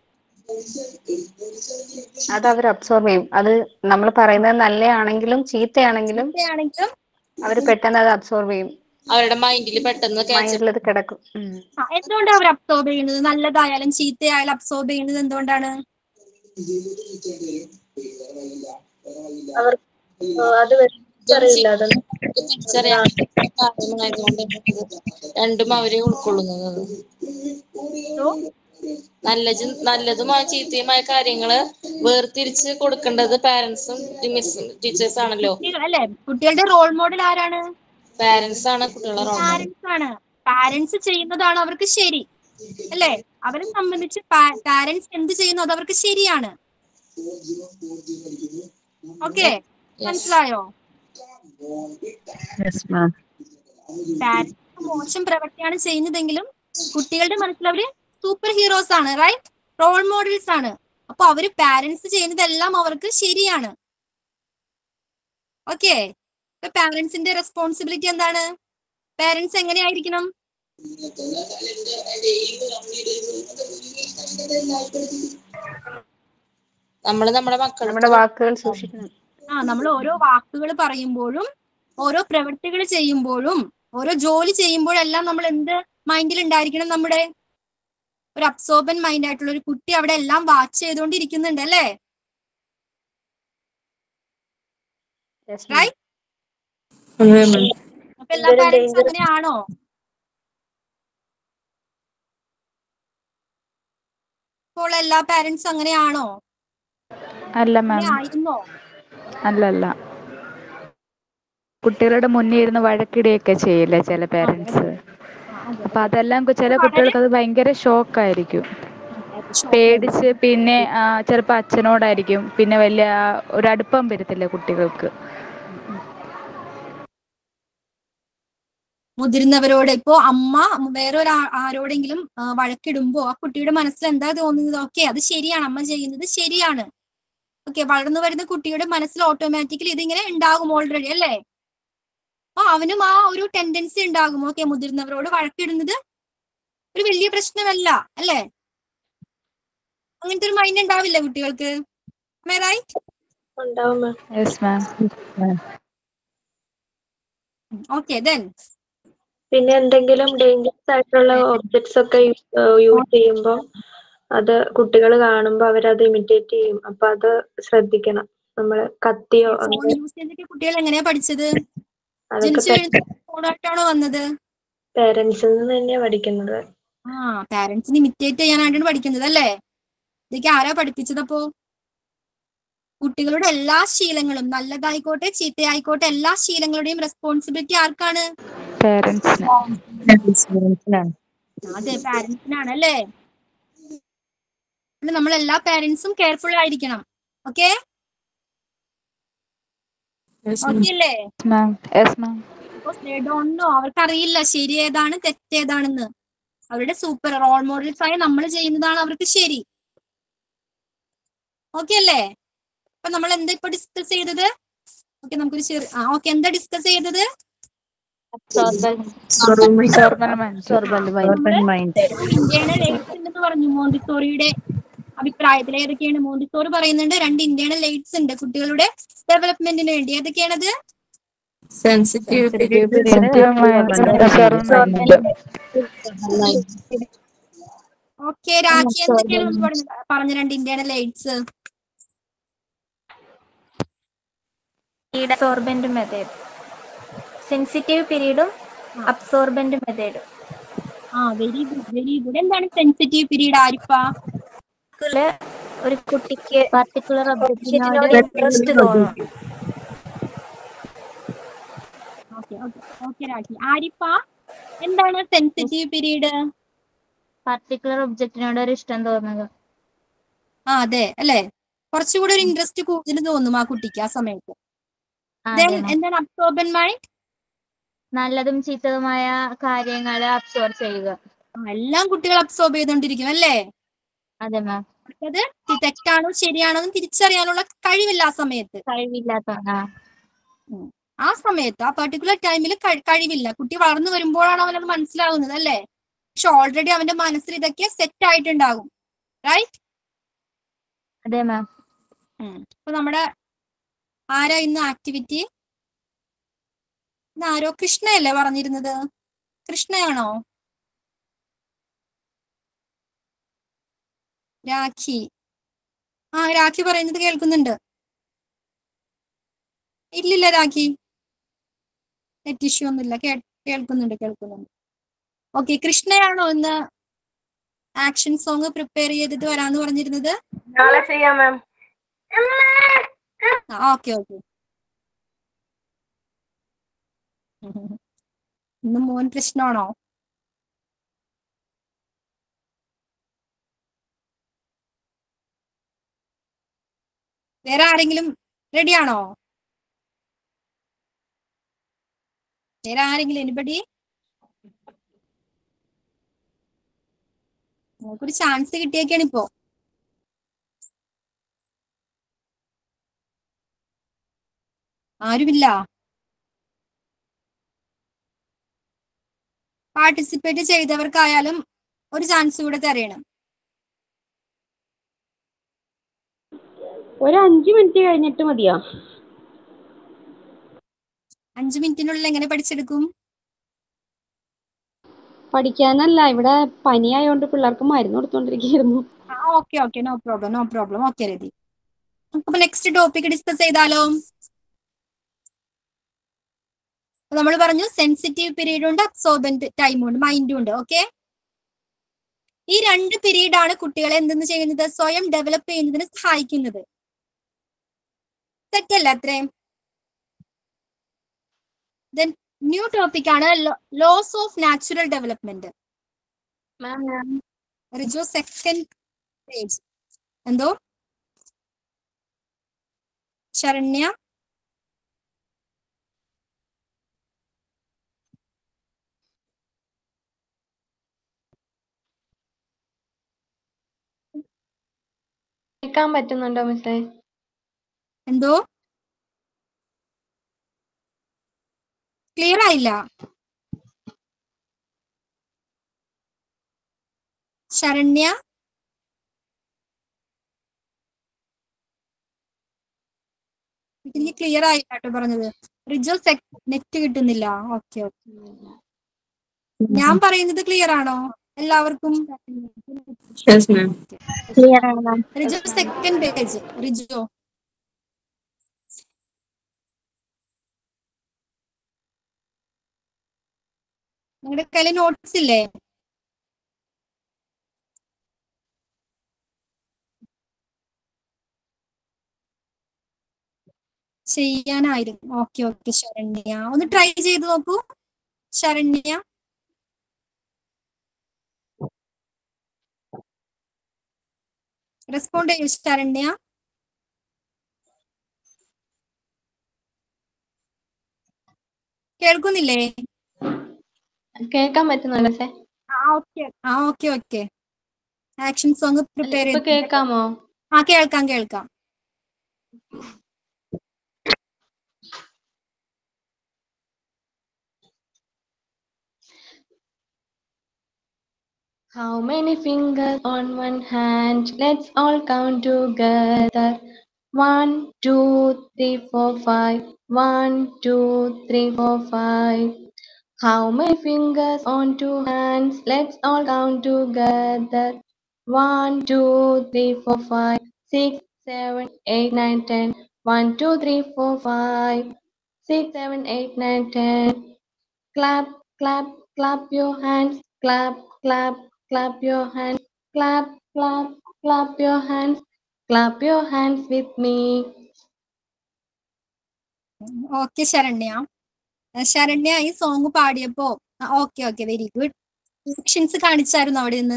അത് അവർ അബ്സോർബ് ചെയ്യും അത് നമ്മൾ പറയുന്നത് നല്ലയാണെങ്കിലും ചീത്തയാണെങ്കിലും ആണെങ്കിലും അവർ പെട്ടെന്ന് അത് അബ്സോർബ് ചെയ്യും അവരുടെ മൈൻഡിൽ പെട്ടെന്ന് catch മൈൻഡിൽ അത് കിടക്കും ഉം. ആ, എന്തുകൊണ്ടാണ് അവർ അബ്സോർബ് ചെയ്യുന്നത് നല്ലതായാലും ചീത്തയായാലും അബ്സോർബ് ചെയ്യുന്നത് എന്തുകൊണ്ടാണ് അവർ ആ, അത് അറിയില്ല അതൊന്നും തിരിച്ചറിയാൻ പറ്റുന്ന കാര്യമായതുകൊണ്ട് രണ്ടും അവരെ ഉൾക്കൊള്ളുന്നത് അത്. നല്ലതും നല്ലതുമായ ചീത്തയുമായ കാര്യങ്ങള് വേർതിരിച്ച് കൊടുക്കേണ്ടത് പാരന്റ്സും മിസ് ടീച്ചേഴ്സ് ആണല്ലോ കുട്ടികൾ അല്ലെ കുട്ടികളുടെ റോൾ മോഡൽ ആരാണ് പാരന്റ്സ് ആണ് കുട്ടികളുടെ റോൾ മോഡൽ പാരന്റ്സ് ആണ് പാരന്റ്സ് ചെയ്യുന്നതാണ് അവർക്ക് ശരി അല്ലെ അവരെ സംബന്ധിച്ച് പാരന്റ്സ് എന്ത് ചെയ്യുന്നു അത് അവർക്ക് ശരിയാണ് ഓക്കെ മനസ്സിലായോ യെസ് മാം പാരന്റ്സ് മോശം പ്രവൃത്തിയാണ് ചെയ്യുന്നതെങ്കിലും കുട്ടികളുടെ മനസ്സിൽ അവര് സൂപ്പർ ഹീറോസ് ആണ് റൈറ്റ് റോൾ മോഡൽസ് ആണ് അപ്പൊ അവര് പാരന്റ്സ് ചെയ്യുന്നതെല്ലാം അവർക്ക് ശരിയാണ് ഓക്കെ ഇപ്പൊ പാരന്റ്സിന്റെ റെസ്പോൺസിബിലിറ്റി എന്താണ് പാരന്റ്സ് എങ്ങനെയായിരിക്കണം നമ്മൾ നമ്മുടെ മക്കൾ നമ്മുടെ വാക്കുകൾ സൂക്ഷിക്കണം ആ നമ്മൾ ഓരോ വാക്കുകൾ പറയുമ്പോഴും ഓരോ പ്രവൃത്തികൾ ചെയ്യുമ്പോഴും ഓരോ ജോലി ചെയ്യുമ്പോഴെല്ലാം നമ്മൾ എന്ത് മൈൻഡിൽ ഉണ്ടായിരിക്കണം നമ്മുടെ ഒരു അബ്സോർബൻ മൈൻഡ് ആയിട്ടുള്ള ഒരു കുട്ടി അവിടെ എല്ലാം വാച്ച് ചെയ്തുകൊണ്ടിരിക്കുന്നുണ്ട് അല്ലേ Yes, ma'am. റൈറ്റ് അതെ മാം അപ്പൊ എല്ലാ പാരന്റ്സ് അങ്ങനെയാണോ ഇപ്പോൾ എല്ലാ പാരന്റ്സ് അങ്ങനെയാണോ അല്ല മാം അങ്ങനെ ആയിരുന്നോ അല്ലല്ല കുട്ടികളുടെ മുന്നിൽ ഇരുന്ന് വഴക്കിടുകയൊക്കെ ചെയ്യില്ലേ ചില പേരൻസ് അപ്പൊ അതെല്ലാം കു- ചില കുട്ടികൾക്ക് അത് ഭയങ്കര ഷോക്കായിരിക്കും പേടിച്ച് പിന്നെ ആ, ചിലപ്പോ അച്ഛനോടായിരിക്കും പിന്നെ വലിയ ആ, ഒരു അടുപ്പം വരത്തില്ല കുട്ടികൾക്ക് മുതിർന്നവരോട് ഇപ്പോ അമ്മ വേറെ ഒരു ആരോടെങ്കിലും ആ, വഴക്കിടുമ്പോ ആ കുട്ടിയുടെ മനസ്സിൽ എന്താ തോന്നുന്നത് ഓക്കെ അത് ശരിയാണ് അമ്മ ചെയ്യുന്നത് ശരിയാണ് ഓക്കെ വളർന്നു വരുന്ന കുട്ടിയുടെ മനസ്സിൽ ഓട്ടോമാറ്റിക്കലി ഇതിങ്ങനെ ഉണ്ടാകും ഓൾറെഡി അല്ലേ അപ്പൊ അവനും ആ ഒരു ടെൻഡൻസി ഉണ്ടാകും ഓക്കെ മുതിർന്നവരോട് വഴക്കിടുന്നത് ഒരു വലിയ പ്രശ്നമല്ല അല്ലേ അങ്ങനത്തെ ഒരു മൈൻഡ് ഉണ്ടാവില്ല കുട്ടികൾക്ക് റൈറ്റ് ഉണ്ടാവും ma'am yes ma'am okay then പിന്നെ എന്തെങ്കിലും ഡേഞ്ചറസ് ആയിട്ടുള്ള ഒബ്ജക്ട്സ് ഒക്കെ യൂസ് ചെയ്യുമ്പോൾ അത് കുട്ടികൾ കാണുമ്പോൾ അവരത് ഇമിറ്റേറ്റ് ചെയ്യും അപ്പൊ അത് ശ്രദ്ധിക്കണം നമ്മള് കത്തിയോ ഫോൺ അങ്ങനെ യൂസ് ചെയ്തിട്ട് കുട്ടികൾ എങ്ങനെയാ പഠിച്ചത് അതൊക്കെ ജനിച്ചു കഴിഞ്ഞ ഫോണായിട്ടാണോ വന്നത് പേരൻസിൽ നിന്ന് തന്നെയാ പഠിക്കുന്നത് ആ പാരന്റ്സിന് ഇമിറ്റേറ്റ് ചെയ്യാനായിട്ടാണ് പഠിക്കുന്നത് അല്ലേ ഇതൊക്കെ ആരാ പഠിപ്പിച്ചതപ്പോ കുട്ടികളുടെ എല്ലാ ശീലങ്ങളും നല്ലതായിക്കോട്ടെ ചീത്തയായിക്കോട്ടെ എല്ലാ ശീലങ്ങളുടെയും റെസ്പോൺസിബിലിറ്റി ആർക്കാണ് പേരൻസിന് അതെ പാരന്റ്സിനാണ് അല്ലേ അതുകൊണ്ട് നമ്മൾ എല്ലാ പാരന്റ്സും കെയർഫുൾ ആയിരിക്കണം ഓക്കെ ഓക്കെ അല്ലേ മാം യെസ് മാം ഡോണ്ടോ അവർക്കറിയില്ല ശരി ഏതാണ് തെറ്റേതാണെന്ന് അവരുടെ സൂപ്പർ റോൾ മോഡൽസ് ആയി നമ്മൾ ചെയ്യുന്നതാണ് അവർക്ക് ശരി ഓക്കെ അല്ലേ അപ്പൊ നമ്മൾ എന്താ ഇപ്പൊ ഡിസ്കസ് ചെയ്തത് ഓക്കെ നമുക്കൊരു ചെറിയ ആ ഓക്കെ എന്താ ഡിസ്കസ് ചെയ്തത് ഇന്റേണൽ എയ്ഡ്സ് ഉണ്ടെന്ന് പറഞ്ഞു മോണ്ടിസോറിയുടെ അഭിപ്രായത്തിൽ ഏതൊക്കെയാണ് മോണ്ടിസോറി പറയുന്നുണ്ട് രണ്ട് ഇന്റേണൽ എയ്ഡ്സ് ഉണ്ട് കുട്ടികളുടെ ഡെവലപ്മെന്റിന് വേണ്ടി ഏതൊക്കെയാണത് സെൻസിറ്റീവ് ഓക്കെ രാഖി എന്തൊക്കെയാണ് നമുക്ക് പറഞ്ഞ- പറഞ്ഞ രണ്ട് internal aids absorbent method sensitive പീരീഡും അബ്സോർബന്റ് മെത്തേഡും ആ വെരി ഗുഡ് വെരി ഗുഡ് എന്താണ് സെൻസിറ്റീവ് പീരീഡ് ആരിഫ ഒരു കുട്ടിക്ക് പർട്ടിക്കുലർ വിഷയത്തിനോട് ഇൻട്രസ്റ്റ് തോന്നും okay okay okay Rakhi Arifa എന്താണ് സെൻസിറ്റീവ് പീരീഡ് പർട്ടിക്കുലർ ഒബ്ജക്റ്റിനോട് ഒരു ഇഷ്ടം തോന്നുക ആ അതെ അല്ലെ കുറച്ചുകൂടി ഒരു ഇൻട്രസ്റ്റ് കൂടുതൽ തോന്നും ആ കുട്ടിക്ക് ആ സമയത്ത് ആ, Then അതെ ma'am. എന്താണ് അബ്സോർബൻ മൈൻഡ് നല്ലതും ചീത്തതുമായ കാര്യങ്ങൾ അബ്സോർവ് ചെയ്യുക എല്ലാം കുട്ടികൾ അബ്സോർബ് ചെയ്തോണ്ടിരിക്കും അല്ലേ അതെ മാം അത് തെറ്റാണോ ശരിയാണോ എന്ന് തിരിച്ചറിയാനുള്ള കഴിവില്ല ആ സമയത്ത് കഴിവില്ലാത്ത ആ ഉം. ആ സമയത്ത് ആ പെർട്ടിക്കുലർ ടൈമിൽ കഴിവില്ല കുട്ടി വളർന്നു വരുമ്പോഴാണ് അവനത് മനസ്സിലാവുന്നത് അല്ലേ പക്ഷെ ഓൾറെഡി അവന്റെ മനസ്സിൽ ഇതൊക്കെ സെറ്റ് ആയിട്ടുണ്ടാകും റൈറ്റ് അതെ മാം അപ്പൊ നമ്മുടെ ആരാ ഇന്ന് ആക്ടിവിറ്റി ഇന്ന് ആരോ കൃഷ്ണയല്ലേ പറഞ്ഞിരുന്നത് കൃഷ്ണയാണോ രാഖി ആ രാഖി പറയുന്നത് കേൾക്കുന്നുണ്ട് ഇല്ലില്ല രാഖി നെറ്റ് ഇഷ്യൂ ഒന്നുമില്ല കേ- കേൾക്കുന്നുണ്ട് കേൾക്കുന്നുണ്ട് ഓക്കെ കൃഷ്ണയാണോ ഇന്ന് ആക്ഷൻ സോങ് പ്രിപ്പയർ ചെയ്തിട്ട് വരാന്ന് പറഞ്ഞിരുന്നത് നാളെ ചെയ്യാം മാം ഓക്കെ ഓക്കെ ഇന്ന് മോൻ പ്രശ്നമാണോ വേറെ ആരെങ്കിലും റെഡിയാണോ വേറെ ആരെങ്കിലും എനിബടി നമുക്കൊരു ചാൻസ് കിട്ടിയേക്കാണ് ഇപ്പോ ആരുമില്ല പാർട്ടിസിപ്പേറ്റ് ചെയ്തവർക്കായാലും ഒരു ചാൻസ് കൂടെ തരയണം ഒരു അഞ്ചു മിനിറ്റ് കഴിഞ്ഞിട്ട് മതിയോ അഞ്ചു മിനിറ്റിനുള്ളിൽ എങ്ങനെ പഠിച്ചെടുക്കും പഠിക്കാനല്ല ഇവിടെ പനിയായോണ്ട് പിള്ളേർക്ക് മരുന്ന് കൊടുത്തോണ്ടിരിക്കുകയായിരുന്നു okay okay no problem no problem okay Rathi അപ്പൊ നെക്സ്റ്റ് ടോപ്പിക് ഡിസ്കസ് ചെയ്താലോ നമ്മൾ പറഞ്ഞു സെൻസിറ്റീവ് പീരീഡ് ഉണ്ട് അബ്സോർബന്റ് ടൈമും ഉണ്ട് മൈൻഡും ഉണ്ട് ഓക്കെ ഈ രണ്ട് പീരീഡ് ആണ് കുട്ടികളെ എന്തെന്ന് ചെയ്യുന്നത് സ്വയം ഡെവലപ്പ് ചെയ്യുന്നതിന് സഹായിക്കുന്നത് തെറ്റല്ല അത്രയും ദെൻ ന്യൂ ടോപ്പിക് ആണ് laws of natural development Rijo second page എന്തോ ശരണ്യ കേൾക്കാൻ പറ്റുന്നുണ്ടോ മിസ്സേ എന്തോ ക്ലിയർ ആയില്ല ശരണ്യ എനിക്ക് ക്ലിയർ ആയില്ല കേട്ടോ പറഞ്ഞത് റിജോ നെറ്റ് കിട്ടുന്നില്ല ഓക്കെ ഓക്കെ ഞാൻ പറയുന്നത് ക്ലിയർ ആണോ എല്ലാവർക്കും Yes, ma'am. ക്ലിയർ ആണ് ma'am Rijo second page Rijo നിങ്ങളുടെ കയ്യിൽ നോട്ട്സ് ഇല്ലേ ചെയ്യാനായിരുന്നു ഓക്കെ ഓക്കെ ശരണ്യ ഒന്ന് ട്രൈ ചെയ്ത് നോക്കൂ ശരണ്യ റെസ്പോണ്ട് ചെയ്യൂ ശരണ്യ കേൾക്കുന്നില്ലേ കേൾക്കാൻ പറ്റുന്നുണ്ട് മിസ്സേ ആ ഓക്കെ ആ okay okay action song prepare ഇപ്പൊ കേൾക്കാമോ ആ കേൾക്കാം കേൾക്കാം How many fingers on one hand? Let's all count together. One, two, three, four, five. One, two, three, four, five. How many fingers on two hands? Let's all count together. One, two, three, four, five, six, seven, eight, nine, ten. One, two, three, four, five, six, seven, eight, nine, ten. Clap, clap, clap your hands. Clap, clap, clap your hands. Clap, clap, clap your hands. Clap your hands with me. Okay Saranya ആ, ശരണ്യ ഈ song പാടിയപ്പോ okay okay very good actions കാണിച്ചായിരുന്നു അവിടെ നിന്ന്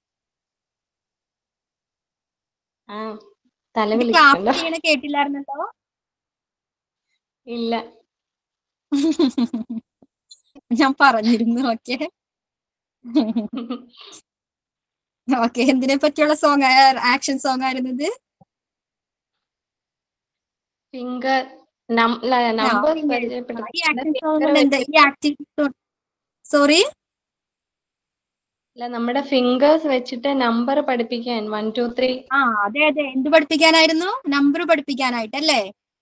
ആ തല clap വിളിക്കണ്ട ചെയ്യണ കേട്ടില്ലായിരുന്നല്ലോ ഇല്ല ഞാൻ പറഞ്ഞിരുന്നു ഓക്കെ ഓക്കെ എന്തിനെ പറ്റിയുള്ള സോങ് ആക്ഷൻ സോങ് ആയിരുന്നു ഇത് ഫിംഗർ നമ്പർ പരിചയപ്പെടുത്തി ഈ ആക്ഷൻ സോങ് എന്താ ഈ ആക്ടിങ് സോറി അല്ല നമ്മുടെ ഫിംഗേഴ്സ് വെച്ചിട്ട് നമ്പർ പഠിപ്പിക്കാൻ വൺ ടു ത്രീ ആ അതെ അതെ എന്ത് പഠിപ്പിക്കാനായിരുന്നു നമ്പർ പഠിപ്പിക്കാനായിട്ടല്ലേ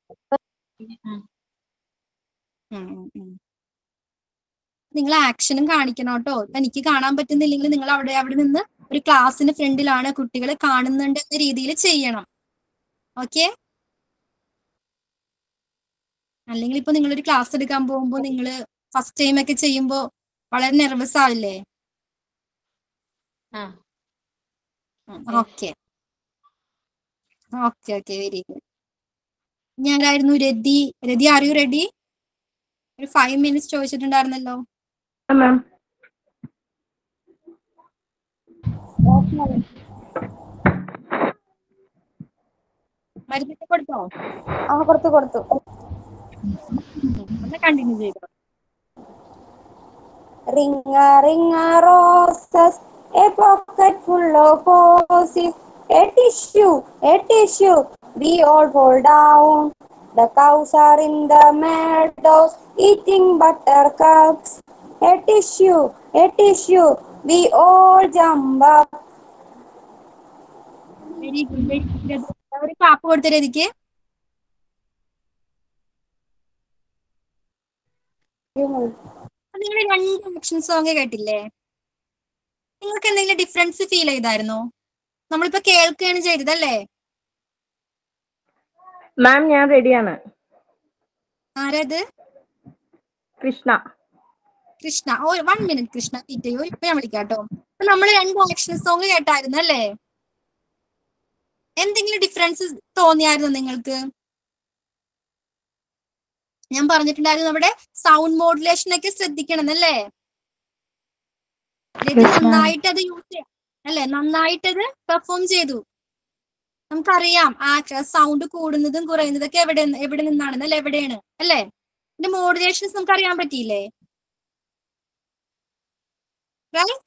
നിങ്ങൾ ആക്ഷനും കാണിക്കണം കേട്ടോ ഇപ്പൊ എനിക്ക് കാണാൻ പറ്റുന്നില്ലെങ്കിൽ നിങ്ങൾ അവിടെ അവിടെ നിന്ന് ഒരു ക്ലാസ്സിന് ഫ്രണ്ടിലാണ് കുട്ടികൾ കാണുന്നുണ്ട് എന്ന രീതിയിൽ ചെയ്യണം ഓക്കെ അല്ലെങ്കിൽ ഇപ്പൊ നിങ്ങളൊരു ക്ലാസ് എടുക്കാൻ പോകുമ്പോൾ നിങ്ങൾ ഫസ്റ്റ് ടൈം ഒക്കെ ചെയ്യുമ്പോൾ വളരെ നെർവസ് ആവില്ലേ ആ okay okay okay very good ഞാനായിരുന്നു Rathi Rathi are you ready ഒരു ഫൈവ് മിനിറ്റ്സ് ചോദിച്ചിട്ടുണ്ടായിരുന്നല്ലോ മാം മരുന്നൊക്കെ കൊടുത്തോ ആ കൊടുത്തു കൊടുത്തു ഒന്ന് കണ്ടിന്യൂ ചെയ്തോ Ring a ring a roses, a pocket full of posies, a tissue, a tissue, we all fall down. The cows are in the meadows eating buttercups. A tissue, a tissue, we all jump up. Very good very good ഒരു clap കൊടുത്ത രതിക്ക് നിങ്ങൾ രണ്ട് action song കേട്ടില്ലേ നിങ്ങൾക്ക് എന്തെങ്കിലും difference feel ചെയ്തായിരുന്നോ നമ്മളിപ്പോ കേൾക്കുകയാണ് ചെയ്തതല്ലേ മാം ഞാൻ റെഡിയാണ് ആരത് കൃഷ്ണ കൃഷ്ണ ഓ വൺ മിനിറ്റ് കൃഷ്ണ തീറ്റയോ ഇപ്പൊ ഞാൻ വിളിക്കാട്ടോ അപ്പൊ നമ്മൾ രണ്ട് ആക്ഷൻ സോങ് കേട്ടായിരുന്നു അല്ലേ എന്തെങ്കിലും ഡിഫറൻസ് തോന്നിയായിരുന്നോ നിങ്ങൾക്ക് ഞാൻ പറഞ്ഞിട്ടുണ്ടായിരുന്നു നമ്മുടെ സൗണ്ട് മോഡുലേഷൻ ഒക്കെ ശ്രദ്ധിക്കണം എന്നല്ലേ രതി Yes, ma'am. നന്നായിട്ട് അത് യൂസ് ചെയ്യാം അല്ലെ നന്നായിട്ട് അത് പെർഫോം ചെയ്തു നമുക്കറിയാം ആ സൗണ്ട് കൂടുന്നതും കുറയുന്നതൊക്കെ എവിടെ എവിടെ നിന്നാണെന്ന് അല്ലെ എവിടെയാണ് അല്ലേ ഇതിന്റെ മോഡുലേഷൻസ് നമുക്ക് അറിയാൻ പറ്റിയില്ലേ റൈറ്റ്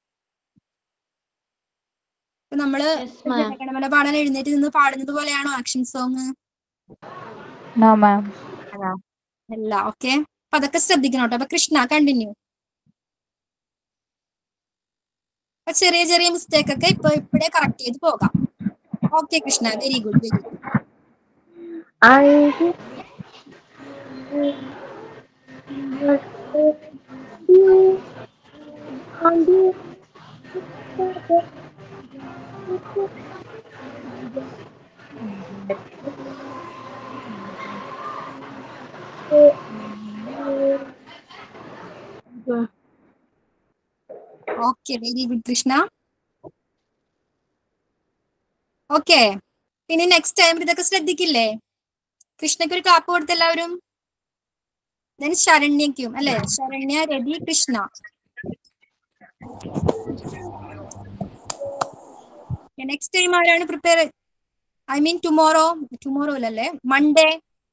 ഇപ്പൊ നമ്മള് ma'am. ജനഗണമന പാടാൻ എഴുന്നേറ്റ് നിന്ന് പാടുന്നത് പോലെയാണോ ആക്ഷൻ സോങ് നോ മാം അല്ല ഓക്കെ അപ്പൊ അതൊക്കെ ശ്രദ്ധിക്കണം കേട്ടോ അപ്പൊ കൃഷ്ണ കണ്ടിന്യൂ അപ്പൊ ചെറിയ ചെറിയ മിസ്റ്റേക്ക് ഒക്കെ ഇപ്പൊ ഇപ്പോഴേ കറക്റ്റ് ചെയ്ത് പോകാം okay Krishna very good very good I okay very good Krishna okay പിന്നെ നെക്സ്റ്റ് ടൈം ഇതൊക്കെ ശ്രദ്ധിക്കില്ലേ കൃഷ്ണയ്ക്ക് ഒരു ക്ലാപ്പ് കൊടുത്ത എല്ലാവരും then ശരണ്യക്കും അല്ലെ ശരണ്യ രവി കൃഷ്ണ നെക്സ്റ്റ് ടൈം ആരാണ് prepare I mean tomorrow tomorrow അല്ലല്ലേ മൺഡേ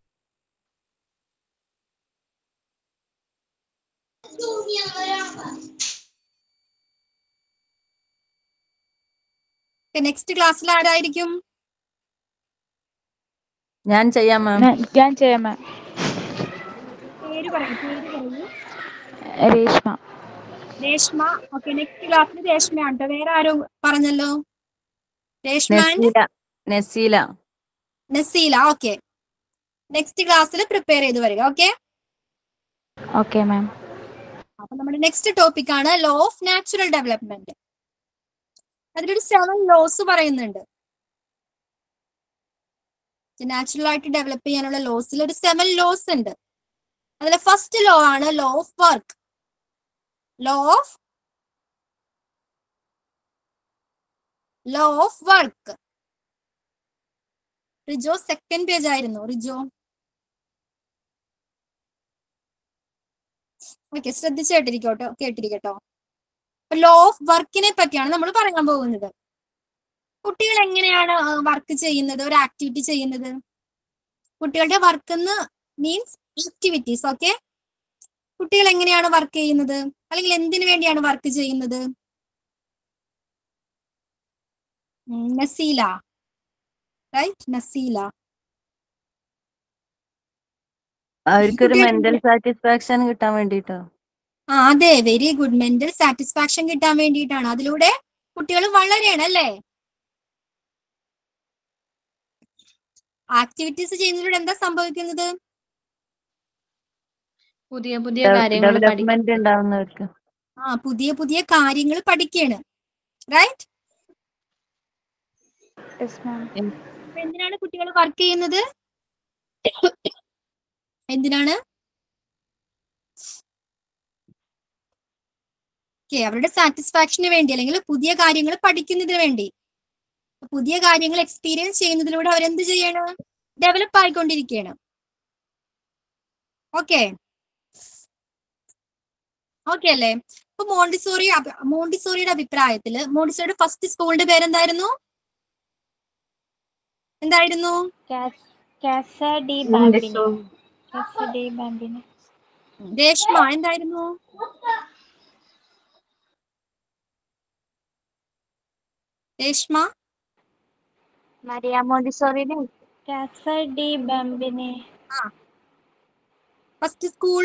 നെക്സ്റ്റ് ക്ലാസ്സിൽ ആരായിരിക്കും ഞാൻ ചെയ്യാം മാം ഞാൻ ചെയ്യാം മാം പേര് പറയൂ പേര് പറയൂ രേഷ്മ രേഷ്മ ഓക്കെ നെക്സ്റ്റ് ക്ലാസ്സിൽ രേഷ്മയാണ് കേട്ടോ വേറെ ആരോ പറഞ്ഞല്ലോ Reshma and Naseela Naseela Naseela okay next ക്ലാസ്സിൽ പ്രിപ്പയർ ചെയ്ത് വരിക ഓക്കെ ഓക്കെ മാം അപ്പൊ നമ്മുടെ നെക്സ്റ്റ് ടോപ്പിക് ആണ് ലോ ഓഫ് നാച്ചുറൽ ഡെവലപ്മെന്റ് അതിലൊരു സെവൻ ലോസ് പറയുന്നുണ്ട് നാച്ചുറൽ ആയിട്ട് ഡെവലപ്പ് ചെയ്യാനുള്ള ലോസിൽ ഒരു സെവൻ ലോസ് ഉണ്ട് അതിലെ ഫസ്റ്റ് ലോ ആണ് law of work law of law of work Rijo second page ആയിരുന്നു റിജോ ഓക്കെ ശ്രദ്ധിച്ച് കേട്ടിരിക്കോട്ടോ കേട്ടിരിക്കട്ടോ ലോ ഓഫ് വർക്കിനെ പറ്റിയാണ് നമ്മൾ പറയാൻ പോകുന്നത് കുട്ടികൾ എങ്ങനെയാണ് വർക്ക് ചെയ്യുന്നത് ഒരു ആക്ടിവിറ്റി ചെയ്യുന്നത് കുട്ടികളുടെ വർക്ക് എന്ന് മീൻസ് ആക്ടിവിറ്റീസ് ഓക്കെ കുട്ടികൾ എങ്ങനെയാണ് വർക്ക് ചെയ്യുന്നത് അല്ലെങ്കിൽ എന്തിനു വേണ്ടിയാണ് വർക്ക് ചെയ്യുന്നത് ഉം, നസീല റൈറ്റ് നസീല അവർക്കൊരു കുട്ടികൾ മെന്റൽ സാറ്റിസ്ഫാക്ഷൻ കിട്ടാൻ വേണ്ടിട്ടോ ആ അതെ വെരി ഗുഡ് മെന്റൽ സാറ്റിസ്ഫാക്ഷൻ കിട്ടാൻ വേണ്ടിയിട്ടാണ് അതിലൂടെ കുട്ടികൾ വളരെയാണ് അല്ലേ ആക്ടിവിറ്റീസ് ചെയ്യുന്നതിലൂടെ എന്താ സംഭവിക്കുന്നത് പുതിയ പുതിയ കാര്യങ്ങൾ ഡെവലപ്മെന്റ് ഉണ്ടാവുന്നവർക്ക് ആ പുതിയ പുതിയ കാര്യങ്ങൾ പഠിക്കുകയാണ് റൈറ്റ് എന്തിനാണ് കുട്ടികൾ വർക്ക് ചെയ്യുന്നത് എന്തിനാണ് ഓക്കെ അവരുടെ സാറ്റിസ്ഫാക്ഷന് വേണ്ടി അല്ലെങ്കിൽ പുതിയ കാര്യങ്ങൾ പഠിക്കുന്നതിന് വേണ്ടി പുതിയ കാര്യങ്ങൾ എക്സ്പീരിയൻസ് ചെയ്യുന്നതിലൂടെ അവരെന്ത് ചെയ്യണം ഡെവലപ്പ് ആയിക്കൊണ്ടിരിക്കുകയാണ് ഓക്കെ ഓക്കെ അല്ലേ ഇപ്പൊ മോണ്ടിസോറി അഭി- മോണ്ടിസോറിയുടെ അഭിപ്രായത്തില് മോണ്ടിസോറിയുടെ ഫസ്റ്റ് സ്കൂളിന്റെ പേരെന്തായിരുന്നു എന്തായിരുന്നു Casa di Bambini Casa di Bambini Reshma എന്തായിരുന്നു രേഷ്മ മരിയ മോണ്ടിസോറിയുടെ കാസ ഡി ബാമ്പിനി ആ first school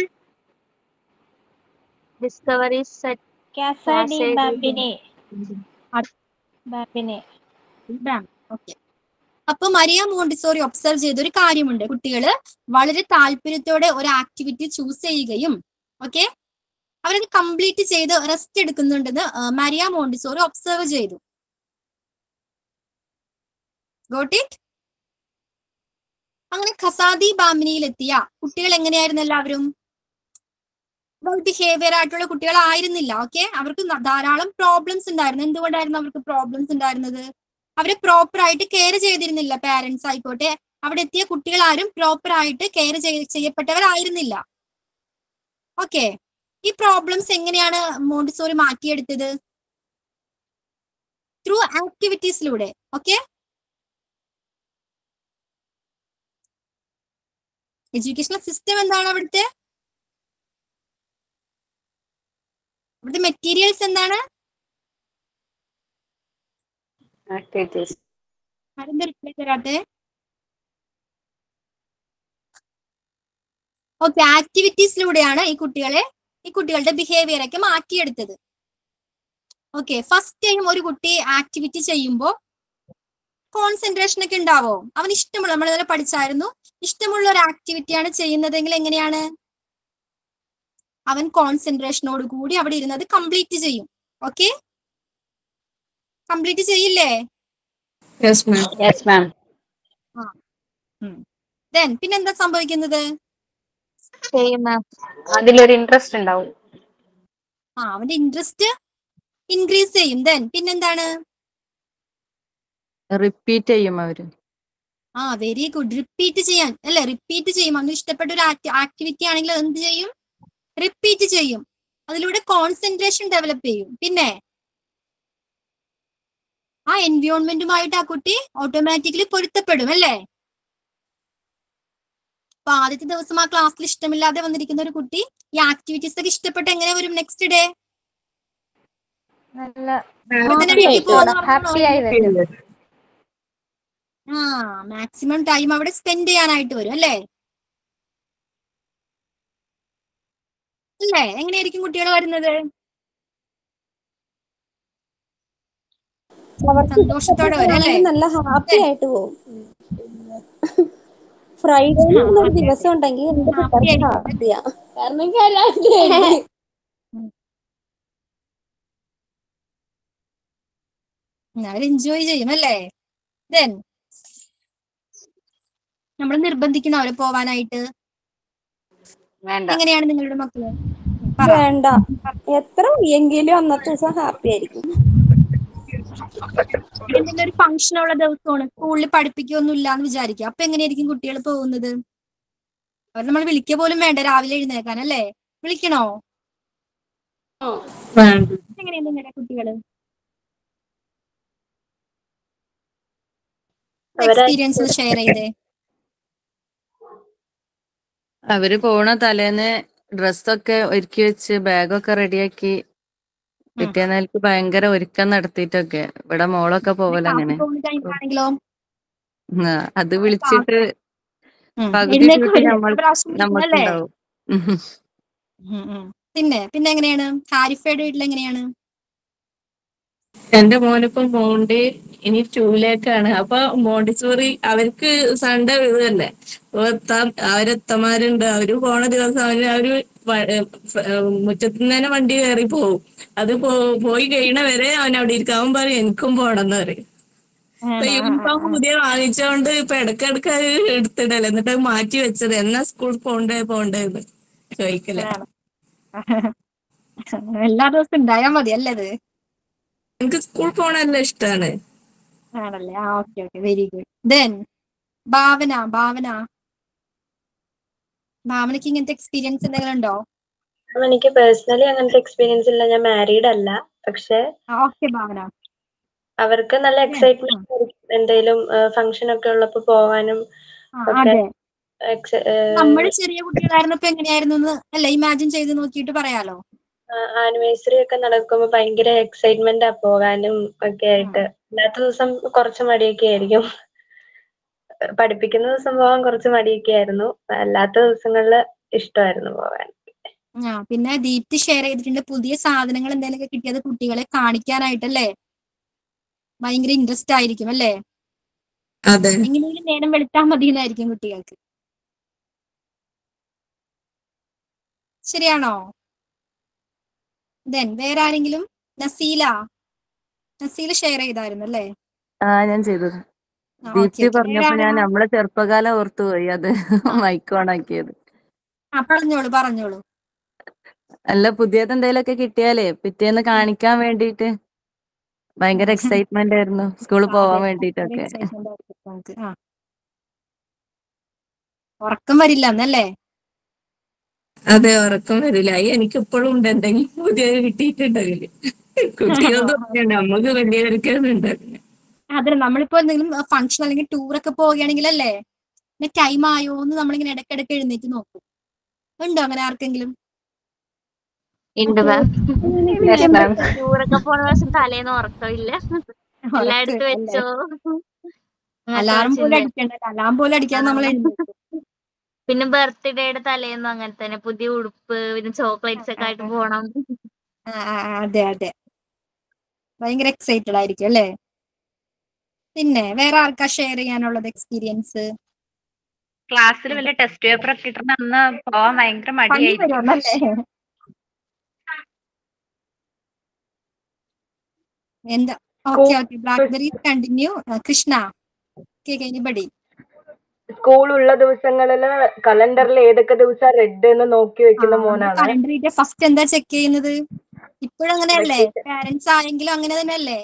discovery set Casa di Casa di Bambini Bambini okay അപ്പൊ മരിയ മോണ്ടിസോറി ഒബ്സർവ് ചെയ്ത ഒരു കാര്യമുണ്ട് കുട്ടികള് വളരെ താല്പര്യത്തോടെ ഒരു ആക്ടിവിറ്റി ചൂസ് ചെയ്യുകയും ഓക്കെ അവരത് കംപ്ലീറ്റ് ചെയ്ത് റെസ്റ്റ് എടുക്കുന്നുണ്ടെന്ന് ആ, മരിയ മോണ്ടിസോറി ഒബ്സർവ് ചെയ്തു ഗോട്ട് ഇറ്റ് അങ്ങനെ ഖസാദി ബാമിനിയിലെത്തിയ കുട്ടികൾ എങ്ങനെയായിരുന്നു എല്ലാവരും വെൽ ബിഹേവിയർ ആയിട്ടുള്ള കുട്ടികളായിരുന്നില്ല ഓക്കെ അവർക്ക് ന- ധാരാളം പ്രോബ്ലംസ് ഉണ്ടായിരുന്നു എന്തുകൊണ്ടായിരുന്നു അവർക്ക് പ്രോബ്ലംസ് ഉണ്ടായിരുന്നത് അവരെ പ്രോപ്പർ ആയിട്ട് കെയർ ചെയ്തിരുന്നില്ല പാരന്റ്സ് ആയിക്കോട്ടെ അവിടെ എത്തിയ കുട്ടികൾ ആരും പ്രോപ്പർ ആയിട്ട് കെയർ ചെയ്യപ്പെട്ടവരായിരുന്നില്ല ഓക്കെ ഈ പ്രോബ്ലംസ് എങ്ങനെയാണ് മോണ്ടിസോറി മാറ്റിയെടുത്തത് ത്രൂ ആക്ടിവിറ്റീസിലൂടെ ഓക്കെ എഡ്യൂക്കേഷണൽ സിസ്റ്റം എന്താണ് അവിടുത്തെ അവിടുത്തെ മെറ്റീരിയൽസ് എന്താണ് ആക്ടിവിറ്റീസ് ആരെന്താ റിപ്ലൈ തരാത്തെ ഓക്കെ ആക്ടിവിറ്റീസിലൂടെയാണ് ഈ കുട്ടികളെ ഈ കുട്ടികളുടെ ബിഹേവിയർ ഒക്കെ മാറ്റിയെടുത്തത് ഓക്കെ ഫസ്റ്റ് ടൈം ഒരു കുട്ടി ആക്ടിവിറ്റി ചെയ്യുമ്പോൾ കോൺസെൻട്രേഷൻ ഒക്കെ ഉണ്ടാവോ അവന് ഇഷ്ടമുള്ള നമ്മൾ ഇന്നലെ പഠിച്ചായിരുന്നു ഇഷ്ടമുള്ള ഒരു ആക്ടിവിറ്റിയാണ് ചെയ്യുന്നതെങ്കിൽ എങ്ങനെയാണ് അവൻ കോൺസെൻട്രേഷനോട് കൂടി അവിടെ ഇരുന്നത് കംപ്ലീറ്റ് ചെയ്യും ഓക്കെ കംപ്ലീറ്റ് ചെയ്യില്ലേ yes ma'am yes ma'am then പിന്നെന്താ സംഭവിക്കുന്നത് അതിലൊരു ഇൻട്രസ്റ്റ് ഉണ്ടാവും ആ അവന്റെ ഇൻട്രസ്റ്റ് ഇൻക്രീസ് ചെയ്യും ദെൻ പിന്നെന്താണ് റിപ്പീറ്റ് ചെയ്യും അവര് ആ വെരി ഗുഡ് റിപ്പീറ്റ് ചെയ്യാൻ അല്ലെ റിപ്പീറ്റ് ചെയ്യും അന്ന് ഇഷ്ടപ്പെട്ട ഒരു ആക്ടിവിറ്റി ആണെങ്കിൽ അത് എന്ത് ചെയ്യും റിപ്പീറ്റ് ചെയ്യും അതിലൂടെ കോൺസെൻട്രേഷൻ ഡെവലപ്പ് ചെയ്യും പിന്നെ ആ എൻവയോൺമെന്റുമായിട്ട് ആ കുട്ടി ഓട്ടോമാറ്റിക്കലി പൊരുത്തപ്പെടും അല്ലേ അപ്പൊ ആദ്യത്തെ ദിവസം ആ ക്ലാസ്സിൽ ഇഷ്ടമില്ലാതെ വന്നിരിക്കുന്ന ഒരു കുട്ടി ഈ ആക്ടിവിറ്റീസ് ഒക്കെ ഇഷ്ടപ്പെട്ട് എങ്ങനെ വരും നെക്സ്റ്റ് ഡേ നല്ല അപ്പൊ തന്നെ വീട്ടിൽ പോകുന്ന ഹാപ്പി ആയി വരും ആ മാക്സിമം ടൈം അവിടെ സ്പെൻഡ് ചെയ്യാനായിട്ട് വരും അല്ലേ അല്ലേ എങ്ങനെയായിരിക്കും കുട്ടികൾ വരുന്നത് അവർക്ക് സന്തോഷത്തോടെ വരും അല്ലേ നല്ല ഹാപ്പി ആയിട്ട് പോകും ഫ്രൈഡേ എന്നൊരു ദിവസം ഉണ്ടെങ്കിൽ എന്റെ പിള്ളേർക്ക് ഹാപ്പിയാ കാരണം കരാട്ടെ അവർ എൻജോയ് ചെയ്യും അല്ലേ ദെൻ നമ്മൾ നിർബന്ധിക്കണം അവരെ പോവാനായിട്ട് വേണ്ട എങ്ങനെയാണ് നിങ്ങളുടെ മക്കള് വേണ്ട എത്ര വയ്യെങ്കിലും അന്നത്തെ ദിവസം ഹാപ്പി ആയിരിക്കും എന്തെങ്കിലും ഒരു ഫംഗ്ഷൻ ഉള്ള ദിവസമാണ് സ്കൂളിൽ പഠിപ്പിക്കുകയൊന്നും ഇല്ല എന്ന് വിചാരിക്കുക അപ്പൊ എങ്ങനെയായിരിക്കും കുട്ടികൾ പോകുന്നത് അവർ നമ്മൾ വിളിക്കുക പോലും വേണ്ട രാവിലെ എഴുന്നേക്കാൻ അല്ലേ വിളിക്കണോ എങ്ങനെയാണ് നിങ്ങളുടെ കുട്ടികള് എക്സ്പീരിയൻസ് ഷെയർ ചെയ്തേ അവര് പോണ തലേന്ന് ഡ്രസ്സൊക്കെ ഒരുക്കി വെച്ച് ബാഗൊക്കെ റെഡിയാക്കി പിറ്റേന്നേൽക്ക് ഭയങ്കര ഒരുക്കം നടത്തിയിട്ടൊക്കെ ഇവിടെ മോളൊക്കെ പോവല അങ്ങനെ പോകുന്ന ടൈമിലാണെങ്കിലോ ആ, അത് വിളിച്ചിട്ട് ഉം. പകുതി എഴുന്നേൽക്ക് ഡ്യൂട്ടി വരില്ല. നമ്മൾ എത്ര പ്രാവശ്യം വിളിക്കണം അല്ലേ? നമ്മക്കുണ്ടാവും ഉം. ഉം, ഉം. പിന്നെ പിന്നെ എങ്ങനെയാണ് ഹാരിഫയുടെ വീട്ടിൽ എങ്ങനെയാണ് എന്റെ മോനിപ്പം മോണ്ടി ഇനി ടൂലേക്കാണ് അപ്പൊ മോണ്ടിസോറി അവർക്ക് സൺഡേ ഇതല്ലേ അപ്പൊ ത- അവരെത്തമാരുണ്ട് അവര് പോണ ദിവസം അവര് അവര് വ- ഏ, ഫ- ഏ, മുറ്റത്തുനിന്ന് തന്നെ വണ്ടി കയറി പോവും അത് പോ പോയി കഴിയണ വരെ അവൻ അവിടെ ഇരിക്കും അവൻ പറയും എനിക്കും പോണെന്ന് പറയും ഇപ്പൊ യൂണിഫോം പുതിയ വാങ്ങിച്ചോണ്ട് ഇപ്പൊ ഇടക്കിടക്ക് അത് എടുത്തിടല്ലേ എന്നിട്ട് അത് മാറ്റി വെച്ചത് എന്നാ സ്കൂൾ പോണ്ടേ പോണ്ടേ എന്ന് ചോദിക്കലേ എല്ലാ ദിവസവും ഉണ്ടായാൽ മതി അല്ലേ ഇത് എനിക്ക് സ്കൂൾ പോണല്ല ഇഷ്ടാണ് ആണല്ലേ ആ okay okay very good then Bhavana Bhavana ഭാവനക്ക് ഇങ്ങനത്തെ എക്സ്പീരിയൻസ് എന്തെങ്കിലും ഉണ്ടോ അപ്പം എനിക്ക് പേഴ്സണലി അങ്ങനത്തെ എക്സ്പീരിയൻസ് ഇല്ല ഞാൻ മാരീഡ് അല്ല പക്ഷെ ഓക്കെ ഭാവന അവർക്ക് നല്ല എക്സൈറ്റ്മെന്റ് ആയിരിക്കും എന്തെങ്കിലും ഫംഗ്ഷൻ ഒക്കെ ഉള്ളപ്പോ പോവാനും ആ, ഒക്കെ അതെ ex- ഏ, നമ്മൾ ചെറിയ കുട്ടികളായിരുന്നപ്പോ എങ്ങനെയായിരുന്നു എന്ന് അല്ല ഇമാജിൻ ചെയ്ത് നോക്കിയിട്ട് പറയാലോ ആനിവേഴ്സറി ഒക്കെ നടക്കുമ്പോ ഭയങ്കര എക്സൈറ്റ്മെന്റ് ആ പോകാനും ഒക്കെ ആയിട്ട് അല്ലാത്ത ദിവസം കുറച്ച് മടിയൊക്കെ ആയിരിക്കും പഠിപ്പിക്കുന്ന ദിവസം പോകാൻ കുറച്ച് മടിയൊക്കെ ആയിരുന്നു അല്ലാത്ത ദിവസങ്ങളിൽ ഇഷ്ടമായിരുന്നു പോകാൻ ആ പിന്നെ ദീപ്തി ഷെയർ ചെയ്തിട്ടുണ്ട് പുതിയ സാധനങ്ങൾ എന്തെങ്കിലുമൊക്കെ കിട്ടിയത് കുട്ടികളെ കാണിക്കാനായിട്ടല്ലേ ഭയങ്കര ഇൻട്രസ്റ്റ് ആയിരിക്കും അല്ലേ അതെ എങ്ങനെയെങ്കിലും നേരം വെളുത്താൽ മതി എന്നായിരിക്കും കുട്ടികൾക്ക് ശരിയാണോ ദെൻ വേറെ ആരെങ്കിലും നസീല നസീല ഷെയർ ചെയ്തായിരുന്നു അല്ലേ ആ ഞാൻ ചെയ്തത് ആ, ദീപ്തി ഓക്കേ, ഓക്കേ. പറഞ്ഞപ്പോ വേറെ ഞാൻ ആരാ? നമ്മളെ ചെറുപ്പകാലം ഓർത്തു പോയി അത് മൈക്ക് ഓൺ ആക്കിയത് ആ പറഞ്ഞോളൂ പറഞ്ഞോളൂ അല്ല പുതിയത് എന്തെങ്കിലുമൊക്കെ കിട്ടിയാലേ പിറ്റേന്ന് കാണിക്കാൻ വേണ്ടിയിട്ട് ഭയങ്കര എക്സൈറ്റ്മെന്റ് ആയിരുന്നു സ്കൂളിൽ ആ, പോവാൻ അതെ, വേണ്ടിയിട്ടൊക്കെ ഭയങ്കര excitement ആയിരിക്കും നമുക്ക്. ആ. ഉറക്കം വരില്ല എന്നല്ലേ അതെ ഉറക്കം വരില്ല അത് എനിക്ക് ഇപ്പോഴും ഉണ്ട് എന്തെങ്കിലും പുതിയത് കിട്ടിയിട്ടുണ്ടെങ്കിൽ കുട്ടികൾക്ക് ഉണ്ട് നമുക്ക് വലിയവർക്കുണ്ട് അതെ നമ്മളിപ്പോ എന്തെങ്കിലും ഫംഗ്ഷൻ അല്ലെങ്കിൽ ടൂർ ഒക്കെ പോവുകയാണെങ്കിൽ അല്ലേ ടൈം ആയോ എന്ന് നമ്മളിങ്ങനെ ഇടയ്ക്കിടയ്ക്ക് എഴുന്നേറ്റ് നോക്കും ഉണ്ടോ അങ്ങനെ ആർക്കെങ്കിലും ഉണ്ട് മാം Yes, ma'am. ടൂറൊക്കെ പോണ ദിവസം തലേന്ന് ഉറക്കമില്ല എല്ലായിടത്തും ഉറക്കമില്ല, വെച്ചോ അലാറം അങ്ങനത്തെ പോലും ചിന്ത. അടിക്കണ്ട അലാം പോലും അടിക്കാതെ നമ്മൾ ആ. എഴുന്നേൽക്കും പിന്നെ ബർത്ത്ഡേയുടെ തലേന്നും അങ്ങനെ തന്നെ പുതിയ ഉടുപ്പ് പിന്നെ ചോക്ലേറ്റ്സ് ഒക്കെ ആയിട്ട് പോണം ആ, ആ, ആ, അതെ അതെ ഭയങ്കര എക്സൈറ്റഡ് ആയിരിക്കും അല്ലേ പിന്നെ വേറെ ആർക്കാ ഷെയർ ചെയ്യാനുള്ളത് എക്സ്പീരിയൻസ് ക്ലാസ്സിൽ വല്ല ടെസ്റ്റ് പേപ്പർ ഒക്കെ ഇട്ടിട്ട് അന്ന് പോവാൻ ഭയങ്കര പണി മടിയായിരിക്കും വരുമല്ലേ എന്താ okay okay BlackBerry continue Krishna cake anybody school ഉള്ള ദിവസങ്ങളിൽ കലണ്ടറിൽ ഏതൊക്കെ ദിവസം റെഡ് എന്ന് നോക്കി വെക്കുന്ന മോനാണ് കലണ്ടറിന്റെ ഫസ്റ്റ് എന്താ ചെക്ക് ചെയ്യുന്നത് ഇപ്പോഴും അങ്ങനെയല്ലേ പാരന്റ്സ് ആയെങ്കിലും അങ്ങനെ തന്നെയല്ലേ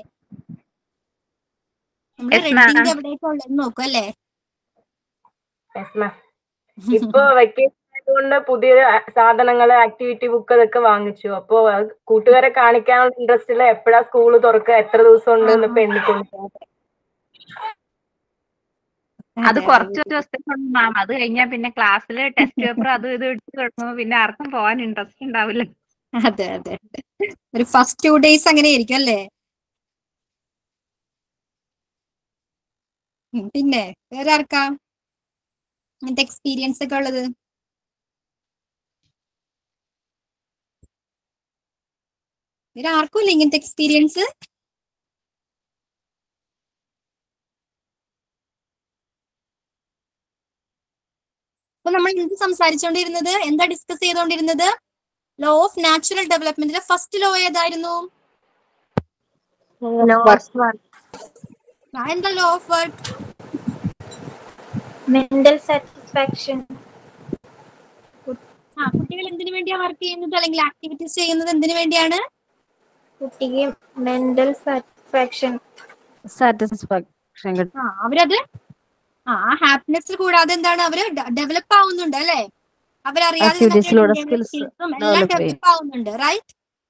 നമ്മള് Yes, ma'am. റെഡിന്റെ എവിടേക്കാ ഉള്ളത് നോക്കും അല്ലേ Yes, ma'am. ഇപ്പൊ വെക്കേഷൻ ആയതുകൊണ്ട് പുതിയ സാധനങ്ങള് ആക്ടിവിറ്റി ബുക്ക് അതൊക്കെ വാങ്ങിച്ചു അപ്പൊ അത് കൂട്ടുകാരെ കാണിക്കാനുള്ള ഇൻട്രസ്റ്റില് എപ്പോഴാ സ്കൂള് തുറക്കുക എത്ര ദിവസം ഉണ്ട് എന്നിപ്പോ എണ്ണിക്കൊണ്ട് അത് കുറച്ച് ദിവസത്തേക്കുള്ളൂ മാം അത് കഴിഞ്ഞാൽ പിന്നെ ക്ലാസ്സിൽ ടെസ്റ്റ് പേപ്പർ അത് ഇത് എടുത്ത് തുടങ്ങുമ്പോൾ പിന്നെ ആർക്കും പോകാൻ ഇൻട്രസ്റ്റ് ഉണ്ടാവില്ല അതെ അതെ അതെ. ഒരു ഫസ്റ്റ് ടു ഡേയ്സ് അങ്ങനെ ആയിരിക്കും അല്ലേ ഉം, പിന്നെ വേറെ ആർക്കാ ഇങ്ങനത്തെ എക്സ്പീരിയൻസ് ഒക്കെ ഉള്ളത് വേറെ ആർക്കും ഇല്ല ഇങ്ങനത്തെ എക്സ്പീരിയൻസ് അപ്പൊ നമ്മൾ എന്ത് സംസാരിച്ചുകൊണ്ടിരുന്നത് എന്താ ഡിസ്കസ് ചെയ്തുകൊണ്ടിരുന്നത് ലോ ഓഫ് നാച്ചുറൽ ഡെവലപ്മെന്റിലെ ഫസ്റ്റ് ലോ ഏതായിരുന്നു ആ, എന്താ law of work mental satisfaction ആ കുട്ടികൾ എന്തിനു വേണ്ടിയാ വർക്ക് ചെയ്യുന്നത് അല്ലെങ്കിൽ ആക്ടിവിറ്റീസ് ചെയ്യുന്നത് എന്തിനു വേണ്ടിയാണ് കുട്ടിക്ക് മെന്റൽ സാറ്റിസ്ഫാക്ഷൻ സാറ്റിസ്ഫാക്ഷൻ ആ അവരത് ആ ഹാപ്പിനെസ് കൂടാതെ എന്താണ് അവര് ഡെവലപ്പ് ആവുന്നുണ്ട് അല്ലെ അവരറിയാതെ Activitiesലൂടെ skills സ്കിൽസും എല്ലാം develop ചെയ്യും. ഡെവലപ്പ് ആവുന്നുണ്ട് റൈറ്റ്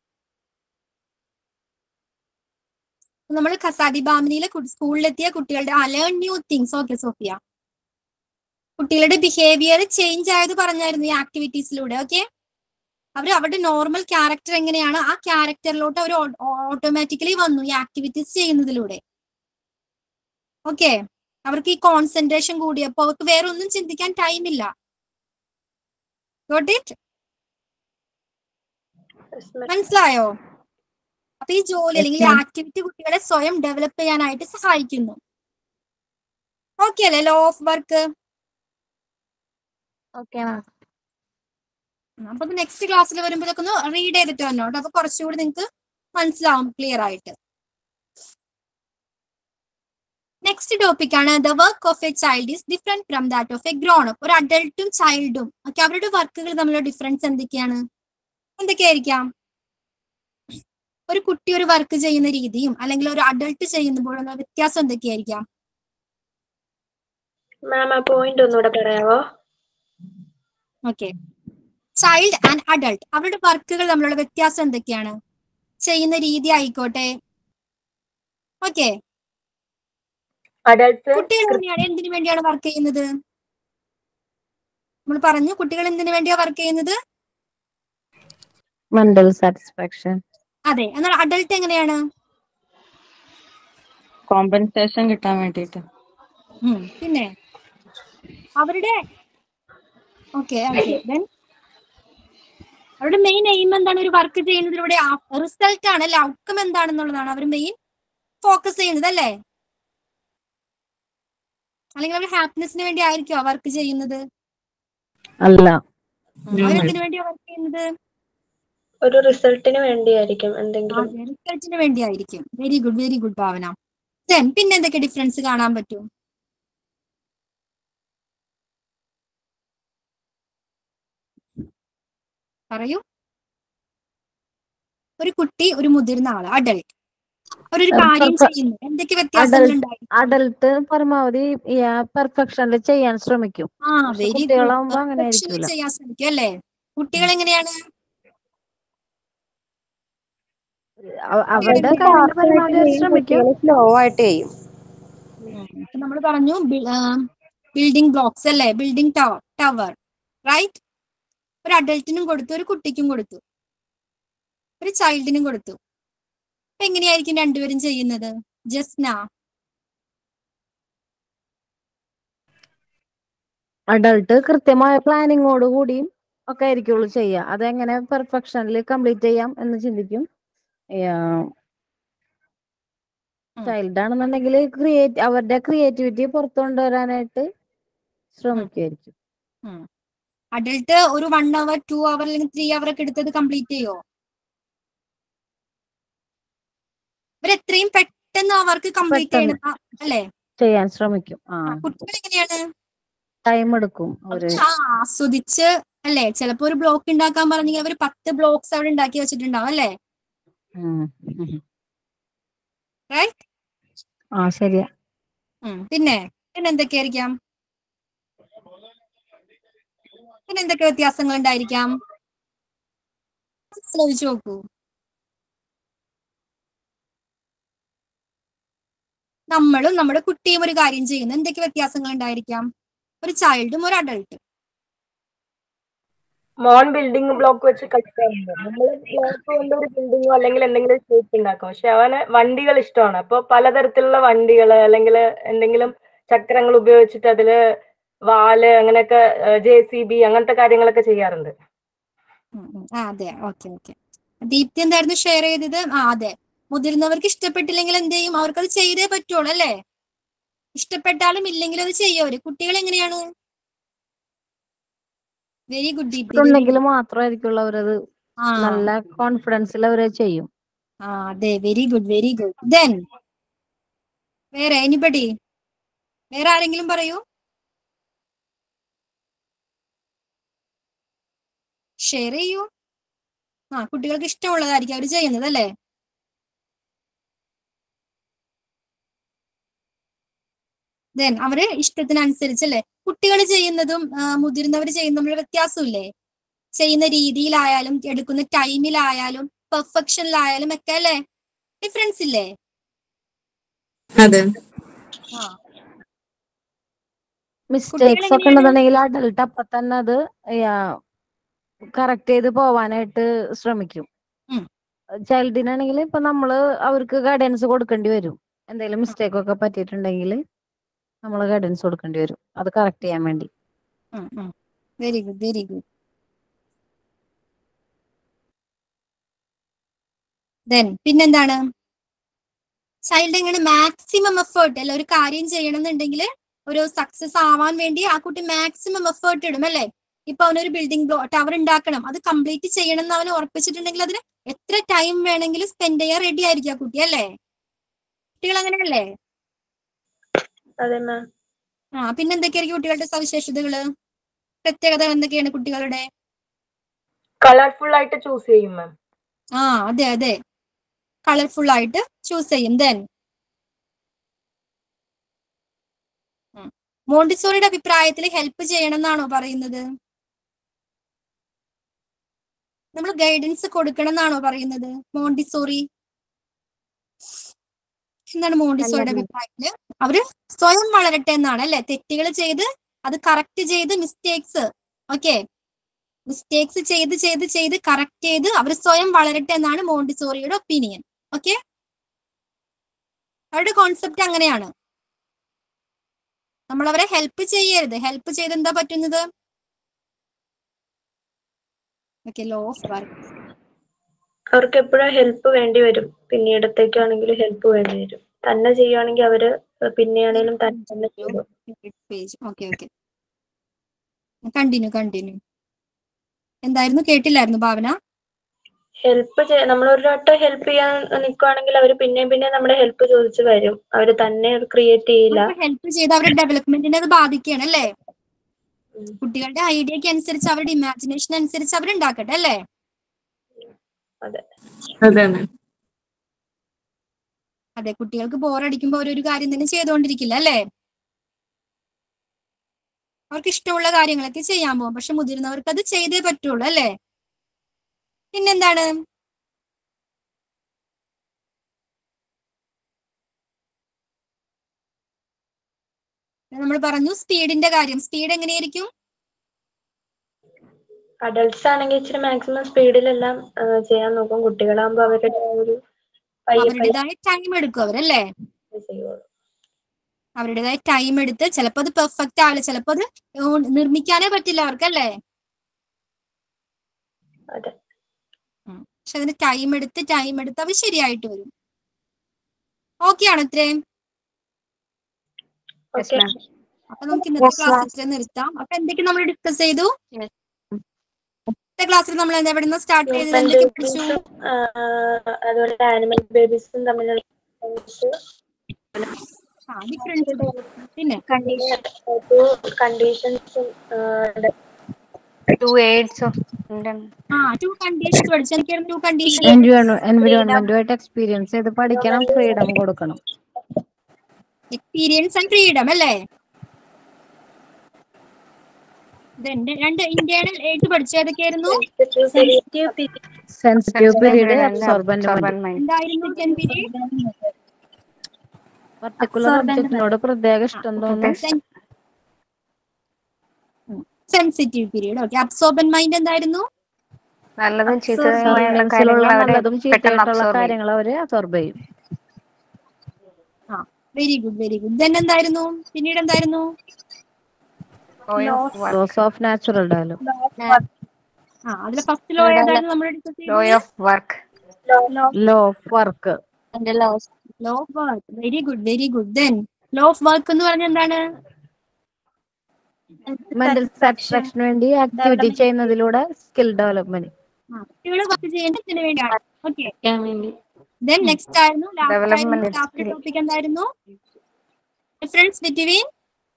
നമ്മൾ ഖസാദി ബാമിനിയിലെ സ്കൂളിലെത്തിയ കുട്ടികളുടെ ആ learn new things okay Sophia കുട്ടികളുടെ ബിഹേവിയർ ചേഞ്ച് ആയത് പറഞ്ഞായിരുന്നു ഈ ആക്ടിവിറ്റീസിലൂടെ ഓക്കെ അവർ അവരുടെ നോർമൽ ക്യാരക്ടർ എങ്ങനെയാണ് ആ ക്യാരക്ടറിലോട്ട് അവർ ഓട്ടോമാറ്റിക്കലി വന്നു ഈ ആക്ടിവിറ്റീസ് ചെയ്യുന്നതിലൂടെ ഓക്കെ അവർക്ക് ഈ കോൺസെൻട്രേഷൻ കൂടിയപ്പോ അവർക്ക് വേറെ ഒന്നും ചിന്തിക്കാൻ ടൈം ഇല്ല ഗോട്ട് ഇറ്റ് മനസ്സിലായോ അപ്പൊ ഈ ജോലി അല്ലെങ്കിൽ ma'am. ആക്ടിവിറ്റി കുട്ടികളെ സ്വയം ഡെവലപ്പ് ചെയ്യാനായിട്ട് സഹായിക്കുന്നു ഓക്കെ അല്ലേ law of work okay ma'am അപ്പൊ നെക്സ്റ്റ് ക്ലാസ്സിൽ വരുമ്പോൾ ഇതൊക്കെ ഒന്ന് റീഡ് ചെയ്തിട്ട് വന്നോട്ടോ അപ്പൊ കുറച്ചുകൂടി നിങ്ങൾക്ക് മനസ്സിലാവും ക്ലിയർ ആയിട്ട് നെക്സ്റ്റ് ടോപ്പിക് ആണ് the work of a child is different from that of a grown up ഒരു അഡൾട്ടും ചൈൽഡും ഒക്കെ അവരുടെ വർക്കുകൾ തമ്മിലുള്ള ഡിഫറൻസ് എന്തൊക്കെയാണ് എന്തൊക്കെയായിരിക്കാം ഒരു കുട്ടി ഒരു വർക്ക് ചെയ്യുന്ന രീതിയും അല്ലെങ്കിൽ ഒരു അഡൾട്ട് ചെയ്യുമ്പോഴുള്ള വ്യത്യാസം എന്തൊക്കെയായിരിക്കാം മാം ആ പോയിന്റ് ഒന്നുകൂടെ പറയാവോ ഓക്കെ ചൈൽഡ് ആൻഡ് അഡൾട്ട് അവരുടെ വർക്കുകൾ തമ്മിലുള്ള വ്യത്യാസം എന്തൊക്കെയാണ് ചെയ്യുന്ന രീതി ആയിക്കോട്ടെ ഓക്കെ അഡൾട്ട്സ് കുട്ടികൾ എങ്ങനെയാണ് എന്തിനു വേണ്ടിയാണ് വർക്ക് ചെയ്യുന്നത് നമ്മൾ പറഞ്ഞു കുട്ടികൾ എന്തിനു വേണ്ടിയാ വർക്ക് ചെയ്യുന്നത് മെന്റൽ സാറ്റിസ്ഫാക്ഷൻ അതെ എന്നാൽ അഡൾട്ട് എങ്ങനെയാണ് കോമ്പൻസേഷൻ കിട്ടാൻ വേണ്ടിയിട്ട് ഉം, പിന്നെ അവരുടെ ഓക്കെ ഓക്കെ ദെൻ അവരുടെ മെയിൻ എയിം എന്താണ് ഒരു വർക്ക് ചെയ്യുന്നതിലൂടെ റിസൾട്ട് ആണ് അല്ലെ ഔട്ട്കം എന്താണെന്നുള്ളതാണ് അവർ മെയിൻ ഫോക്കസ് ചെയ്യുന്നത് അല്ലേ അല്ലെങ്കിൽ അവർ ഹാപ്പിനെസിന് വേണ്ടി ആയിരിക്കുമോ വർക്ക് ചെയ്യുന്നത് അല്ല അവരെന്തിനു വേണ്ടിയാ വർക്ക് ചെയ്യുന്നത് ഒരു റിസൾട്ടിന് വേണ്ടിയായിരിക്കും എന്തെങ്കിലും റിസൾട്ടിന് വേണ്ടിയായിരിക്കും very good very good Bhavana Then പിന്നെ എന്തൊക്കെ ഡിഫറൻസ് കാണാൻ പറ്റും പറയൂ ഒരു കുട്ടി ഒരു മുതിർന്ന ആള് അഡൽട്ട് അവരൊരു കാര്യം ചെയ്യുന്നു എന്തൊക്കെ വ്യത്യാസങ്ങൾ ഉണ്ടായി അഡൽട്ട് പരമാവധി പെർഫെക്ഷനിൽ ചെയ്യാൻ ശ്രമിക്കും ആ പക്ഷെ വെരി കുട്ടികളാവുമ്പോ അങ്ങനെ ഗുഡ് ആയിരിക്കൂല ചെയ്യാൻ ശ്രമിക്കും അല്ലേ കുട്ടികൾ എങ്ങനെയാണ് അവ- അവരുടെ കഴിവിന്റെ പരമാവധി അവർ ശ്രമിക്കും സ്ലോ ആയിട്ട് ചെയ്യും നമ്മൾ പറഞ്ഞു ബിൽഡിംഗ് ബ്ലോക്സ് അല്ലേ ബിൽഡിംഗ് ടവർ ടവർ റൈറ്റ് ഒരു അഡൽട്ടിനും കൊടുത്തു ഒരു കുട്ടിക്കും കൊടുത്തു ഒരു ചൈൽഡിനും കൊടുത്തു അപ്പൊ എങ്ങനെയായിരിക്കും രണ്ടുപേരും ചെയ്യുന്നത് ജസ്ന അഡൾട്ട് കൃത്യമായ പ്ലാനിങ്ങോട് കൂടിയും ഒക്കെ ആയിരിക്കുള്ളൂ ചെയ്യുക അതെങ്ങനെ പെർഫെക്ഷനിൽ കംപ്ലീറ്റ് ചെയ്യാം എന്ന് ചിന്തിക്കും ചൈൽഡ് ആണെന്നുണ്ടെങ്കിൽ ക്രിയേറ്റ് അവരുടെ ക്രിയേറ്റിവിറ്റി പുറത്തു കൊണ്ടുവരാനായിട്ട് ശ്രമിക്കുമായിരിക്കും അഡൽട്ട് ഒരു വൺ അവർ ടു അവർ അല്ലെങ്കിൽ ത്രീ അവർ ഒക്കെ എടുത്തത് കംപ്ലീറ്റ് ചെയ്യോ ഇവരെത്രയും പെട്ടെന്ന് അവർക്ക് കംപ്ലീറ്റ് പെട്ടെന്ന്. ചെയ്യണം ആ, അല്ലേ ചെയ്യാൻ ശ്രമിക്കും ആ കുട്ടികൾ എങ്ങനെയാണ് ടൈം എടുക്കും അവര് ആ, ആസ്വദിച്ച് അല്ലേ ചിലപ്പോ ഒരു ബ്ലോക്ക് ഉണ്ടാക്കാൻ പറഞ്ഞെങ്കിൽ അവർ പത്ത് ബ്ലോക്സ് അവിടെ ഉണ്ടാക്കി വെച്ചിട്ടുണ്ടാവും അല്ലേ ഉം. ഉം. റൈറ്റ് ആ ശരിയാ പിന്നെ പിന്നെ എന്തൊക്കെയായിരിക്കാം പിന്നെ എന്തൊക്കെ വ്യത്യാസങ്ങൾ ഉണ്ടായിരിക്കാം ആലോചിച്ച് നോക്കൂ നമ്മളും നമ്മുടെ കുട്ടിയും ഒരു കാര്യം ചെയ്യുന്നു എന്തൊക്കെ വ്യത്യാസങ്ങൾ ഉണ്ടായിരിക്കാം ഒരു ചൈൽഡും ഒരു അഡൾട്ടും മോൺ ബിൽഡിംഗ് ബ്ലോക്ക് വെച്ച് കളിക്കാറുണ്ട് നമ്മള് ബ്ലോക്ക് കൊണ്ട് ഒരു ബിൽഡിങ്ങോ അല്ലെങ്കിൽ എന്തെങ്കിലും ഷേപ്പ് ഉണ്ടാക്കും പക്ഷെ അവന് വണ്ടികൾ ഇഷ്ടമാണ് അപ്പൊ പലതരത്തിലുള്ള വണ്ടികൾ അല്ലെങ്കിൽ എന്തെങ്കിലും ചക്രങ്ങൾ ഉപയോഗിച്ചിട്ട് അതില് വാല് അങ്ങനെയൊക്കെ ജെ സി ബി അങ്ങനത്തെ കാര്യങ്ങളൊക്കെ ചെയ്യാറുണ്ട് ഉം, ഉം. ആ അതെ ഓക്കെ ഓക്കെ ദീപ്തി എന്തായിരുന്നു ഷെയർ ചെയ്തത് ആ അതെ മുതിർന്നവർക്ക് ഇഷ്ടപ്പെട്ടില്ലെങ്കിൽ എന്ത് ചെയ്യും അവർക്കത് ചെയ്തേ പറ്റുള്ളൂ അല്ലേ ഇഷ്ടപ്പെട്ടാലും ഇല്ലെങ്കിലും അത് ചെയ്യും അവര് കുട്ടികൾ എങ്ങനെയാണ് വെരി ഗുഡ് ദീപ്തി very ഉണ്ടെങ്കിൽ good. മാത്രമായിരിക്കുള്ളൂ അവരത് ആ നല്ല കോൺഫിഡൻസിൽ അവരത് ചെയ്യും ആ അതെ very good very good then വേറെ എനിബഡി വേറെ ആരെങ്കിലും പറയൂ ഷെയർ ചെയ്യൂ ആ കുട്ടികൾക്ക് ഇഷ്ടമുള്ളതായിരിക്കും അവർ ചെയ്യുന്നത് അല്ലേ ദെൻ അവര് ഇഷ്ടത്തിനനുസരിച്ചല്ലേ കുട്ടികൾ ചെയ്യുന്നതും മുതിർന്നവർ ചെയ്യുന്നതും വ്യത്യാസമില്ലേ ചെയ്യുന്ന രീതിയിലായാലും എടുക്കുന്ന ടൈമിലായാലും പെർഫെക്ഷനിലായാലും ഒക്കെ അല്ലേ ഡിഫറൻസ് ഇല്ലേ അതെ ആ മിസ്റ്റേക്സ് ഒക്കെ ഉണ്ടെന്നുണ്ടെങ്കിൽ അഡൽട്ട് അപ്പൊ തന്നെ അത് കറക്റ്റ് ചെയ്ത് പോവാനായിട്ട് ശ്രമിക്കും ഉം. ചൈൽഡിനാണെങ്കിൽ ഇപ്പൊ നമ്മള് അവർക്ക് ഗൈഡൻസ് കൊടുക്കേണ്ടി വരും എന്തെങ്കിലും മിസ്റ്റേക്ക് ഒക്കെ പറ്റിയിട്ടുണ്ടെങ്കിൽ നമ്മൾ ഗൈഡൻസ് കൊടുക്കേണ്ടി വരും അത് കറക്റ്റ് ചെയ്യാൻ വേണ്ടി very good very good then പിന്നെന്താണ് ചൈൽഡ് എങ്ങനെ മാക്സിമം എഫേർട്ട് അല്ല ഒരു കാര്യം ചെയ്യണം എന്നുണ്ടെങ്കിൽ ഒരു സക്സസ് ആവാൻ വേണ്ടി ആ കുട്ടി മാക്സിമം എഫേർട്ട് ഇടും അല്ലേ ഇപ്പൊ അവനൊരു ബിൽഡിംഗ് ബ്ലോ ടവർ ഉണ്ടാക്കണം അത് കംപ്ലീറ്റ് ചെയ്യണം എന്ന് അവന് ഉറപ്പിച്ചിട്ടുണ്ടെങ്കിൽ അതിന് എത്ര ടൈം വേണമെങ്കിലും സ്പെൻഡ് ചെയ്യാൻ റെഡി ആയിരിക്കും ആ കുട്ടി അല്ലേ കുട്ടികൾ അങ്ങനെയല്ലേ അതെ മാം ആ പിന്നെ എന്തൊക്കെയായിരിക്കും കുട്ടികളുടെ സവിശേഷതകള് പ്രത്യേകതകൾ എന്തൊക്കെയാണ് കുട്ടികളുടെ കളർഫുൾ ആയിട്ട് ചൂസ് ചെയ്യും മാം ആ അതെ അതെ കളർഫുൾ ആയിട്ട് ചൂസ് ചെയ്യും ദെൻ മോണ്ടിസോറിയുടെ അഭിപ്രായത്തിൽ ഹെൽപ്പ് ചെയ്യണം എന്നാണോ പറയുന്നത് നമ്മൾ ഗൈഡൻസ് കൊടുക്കണം എന്നാണോ പറയുന്നത് മോണ്ടിസോറി എന്താണ് മോണ്ടിസോറിയുടെ അല്ല, അഭിപ്രായത്തില് അവര് സ്വയം വളരട്ടെ എന്നാണ് അല്ലെ തെറ്റുകൾ ചെയ്ത് അത് കറക്റ്റ് ചെയ്ത് മിസ്റ്റേക്സ് ഓക്കെ മിസ്റ്റേക്സ് ചെയ്ത് ചെയ്ത് ചെയ്ത് കറക്റ്റ് ചെയ്ത് അവർ സ്വയം വളരട്ടെ എന്നാണ് മോണ്ടിസോറിയുടെ ഒപ്പീനിയൻ ഓക്കെ അവരുടെ കോൺസെപ്റ്റ് അങ്ങനെയാണ് നമ്മൾ അവരെ ഹെൽപ്പ് ചെയ്യരുത് ഹെൽപ്പ് ചെയ്ത് എന്താ പറ്റുന്നത് ഓക്കെ ലോ ഓഫ് വർക്ക് അവർക്ക് എപ്പോഴും ഹെൽപ്പ് വേണ്ടി വരും പിന്നീടത്തേക്കാണെങ്കിലും ഹെൽപ്പ് വേണ്ടി വരും തന്നെ ചെയ്യുവാണെങ്കിൽ അവര് പിന്നെയാണേലും തന്നെ തന്നെ ചെയ്തു page okay okay continue continue എന്തായിരുന്നു കേട്ടില്ലായിരുന്നു ഭാവന ഹെൽപ്പ് നമ്മൾ ഒരു വട്ടം ഹെൽപ്പ് ചെയ്യാൻ നിൽക്കുവാണെങ്കിൽ അവർ പിന്നെയും പിന്നെയും നമ്മുടെ ഹെൽപ്പ് ചോദിച്ചു വരും അവർ തന്നെ ക്രിയേറ്റ് ചെയ്യില്ല ഹെൽപ്പ് ചെയ്ത് അവരുടെ ഡെവലപ്മെന്റിനെ അത് ബാധിക്കുകയാണ് അല്ലേ കുട്ടികളുടെ ഐഡിയക്ക് അനുസരിച്ച് അവരുടെ ഇമാജിനേഷൻ അനുസരിച്ച് അവരുണ്ടാക്കട്ടെ അല്ലേ അതെ അതാണ് അതെ കുട്ടികൾക്ക് ബോറടിക്കുമ്പോൾ അവരൊരു കാര്യം തന്നെ ചെയ്തുകൊണ്ടിരിക്കില്ല അല്ലേ അവർക്ക് ഇഷ്ടമുള്ള കാര്യങ്ങളൊക്കെ ചെയ്യാൻ പോകും പക്ഷെ മുതിർന്നവർക്ക് അത് ചെയ്തേ പറ്റുള്ളൂ അല്ലേ പിന്നെന്താണ് നമ്മൾ പറഞ്ഞു സ്പീഡിന്റെ കാര്യം സ്പീഡ് എങ്ങനെയായിരിക്കും അഡൾട്ട്സ് ആണെങ്കിൽ ഇച്ചിരി മാക്സിമം സ്പീഡിലെല്ലാം ചെയ്യാൻ നോക്കും കുട്ടികളാകുമ്പോൾ അവരുടെ ആ ഒരു പയ്യെ പയ്യെ അവരുടേതായ ടൈം എടുക്കും അവരല്ലേ ചെയ്യുള്ളൂ അവരുടേതായ ടൈം എടുത്ത് ചിലപ്പോൾ അത് പെർഫെക്റ്റ് ആവില്ല ചിലപ്പോൾ അത് ഓ- നിർമ്മിക്കാനേ പറ്റില്ല അവർക്കല്ലേ അതെ ഉം. പക്ഷെ അതിന് ടൈം എടുത്ത് ടൈം എടുത്ത് അവർ ശരിയായിട്ട് വരും ഓക്കെ ആണോ ഇത്രയും ഓക്കെ അപ്പൊ നമുക്ക് ഇന്നത്തെ Yes, ma'am. ക്ലാസ് ഇത്രയും നിർത്താം അപ്പൊ എന്തൊക്കെ നമ്മൾ ഡിസ്കസ് ചെയ്തു ഇന്നത്തെ ക്ലാസ്സിൽ നമ്മൾ എന്താ ഇവിടെ നിന്ന് സ്റ്റാർട്ട് ചെയ്തത് എന്തൊക്കെ പഠിച്ചു അതുപോലെ ആനിമൽ ബേബീസും തമ്മിലുള്ള difference. ആ ഡിഫറൻസ് പിന്നെ കണ്ടീഷൻസും ടു എയ്ഡ്സും ആ ടു കണ്ടീഷൻസ് പഠിച്ചു എനിക്കായിരുന്നു ടു കണ്ടീഷൻ എൻവിറോൺമെന്റുമായിട്ട് എക്സ്പീരിയൻസ് ചെയ്ത് പഠിക്കണം ഫ്രീഡം കൊടുക്കണം എക്സ്പീരിയൻസ് ആൻഡ് ഫ്രീഡം അല്ലേ Then രണ്ട് ഇന്റേണൽ എയ്റ്റ് പഠിച്ചു ഏതൊക്കെയായിരുന്നു സെൻസിറ്റീവ് പീരീഡ് അബ്സോർബന്റ് എന്തായിരുന്നു ടെൻ പീരീഡ് പർട്ടിക്കുലർ ഒബ്ജക്റ്റിനോട് പ്രത്യേക ഇഷ്ടം തോന്നും sensitive period okay absorbent mind എന്തായിരുന്നു നല്ലതും സറൗണ്ടിങ്സിലുള്ള കാര്യങ്ങൾ അവര് നല്ലതും പെട്ടെന്ന് ചീത്തയായിട്ടുള്ള അബ്സോർബ് ചെയ്യും കാര്യങ്ങൾ അവര് അബ്സോർബ് ചെയ്യും ആ very good very good then എന്തായിരുന്നു പിന്നീട് എന്തായിരുന്നു ലോസ് ഓഫ് നാച്ചുറൽ ഡയലോഗ് ആ അതിലെ ഫസ്റ്റ് ലോ ഏതായിരുന്നു നമ്മൾ discuss law of work law of work law of work very good very good then law of work എന്ന് പറഞ്ഞ എന്താണ് മെന്റൽ സാറ്റിസ്ഫാക്ഷന് വേണ്ടി ആക്ടിവിറ്റി ചെയ്യുന്നതിലൂടെ സ്കിൽ ഡെവലപ്മെന്റ് കുട്ടികൾ വർക്ക് ചെയ്യേണ്ടതിന് വേണ്ടിയാണ് ഓക്കെ ദെൻ നെക്സ്റ്റ് ആയിരുന്നു Development ലാസ്റ്റ് skill. ടോപ്പിക് എന്തായിരുന്നു difference between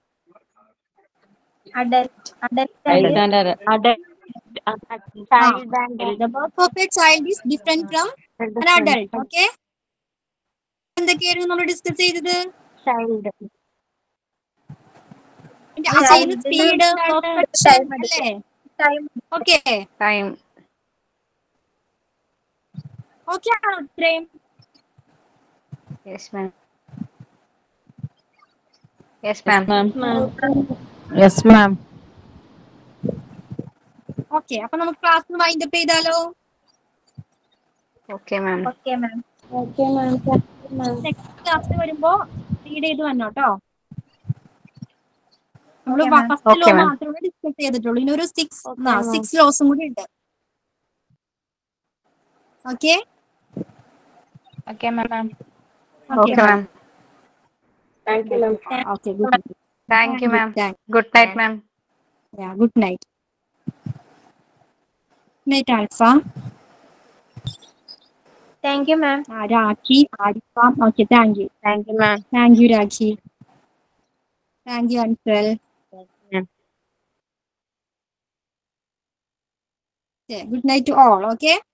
the birth of a child is different from an adult okay എന്തൊക്കെയായിരുന്നു നമ്മൾ ഡിസ്കസ് ചെയ്തത് ആ ചെയ്യുന്ന സ്പീഡ് അല്ലേ ഓക്കെ ടൈം ഓക്കെ ആണോ ഇത്രയും yes ma'am yes ma'am yes ma'am okay അപ്പൊ നമുക്ക് ക്ലാസ് വൈൻഡ് അപ്പ് ചെയ്താലോ okay ma'am okay ma'am okay ma'am next ക്ലാസ്സിൽ വരുമ്പോ റീഡ് ചെയ്ത് വന്നോട്ടോ നമ്മള് Okay, ma'am. First law Okay, ma'am. മാത്രമേ ഡിസ്കസ് ചെയ്തിട്ടുള്ളൂ ഇനി ഒരു സിക്സ് സിക്സ് ലോസും കൂടി ഉണ്ട് okay okay ma'am okay ma'am thank you ma'am okay good thank you ma'am good night ma'am good night night Alfa thank you ma'am Rakhi Arifa okay thank you thank you ma'am thank you Rakhi thank you Ansal good night to all okay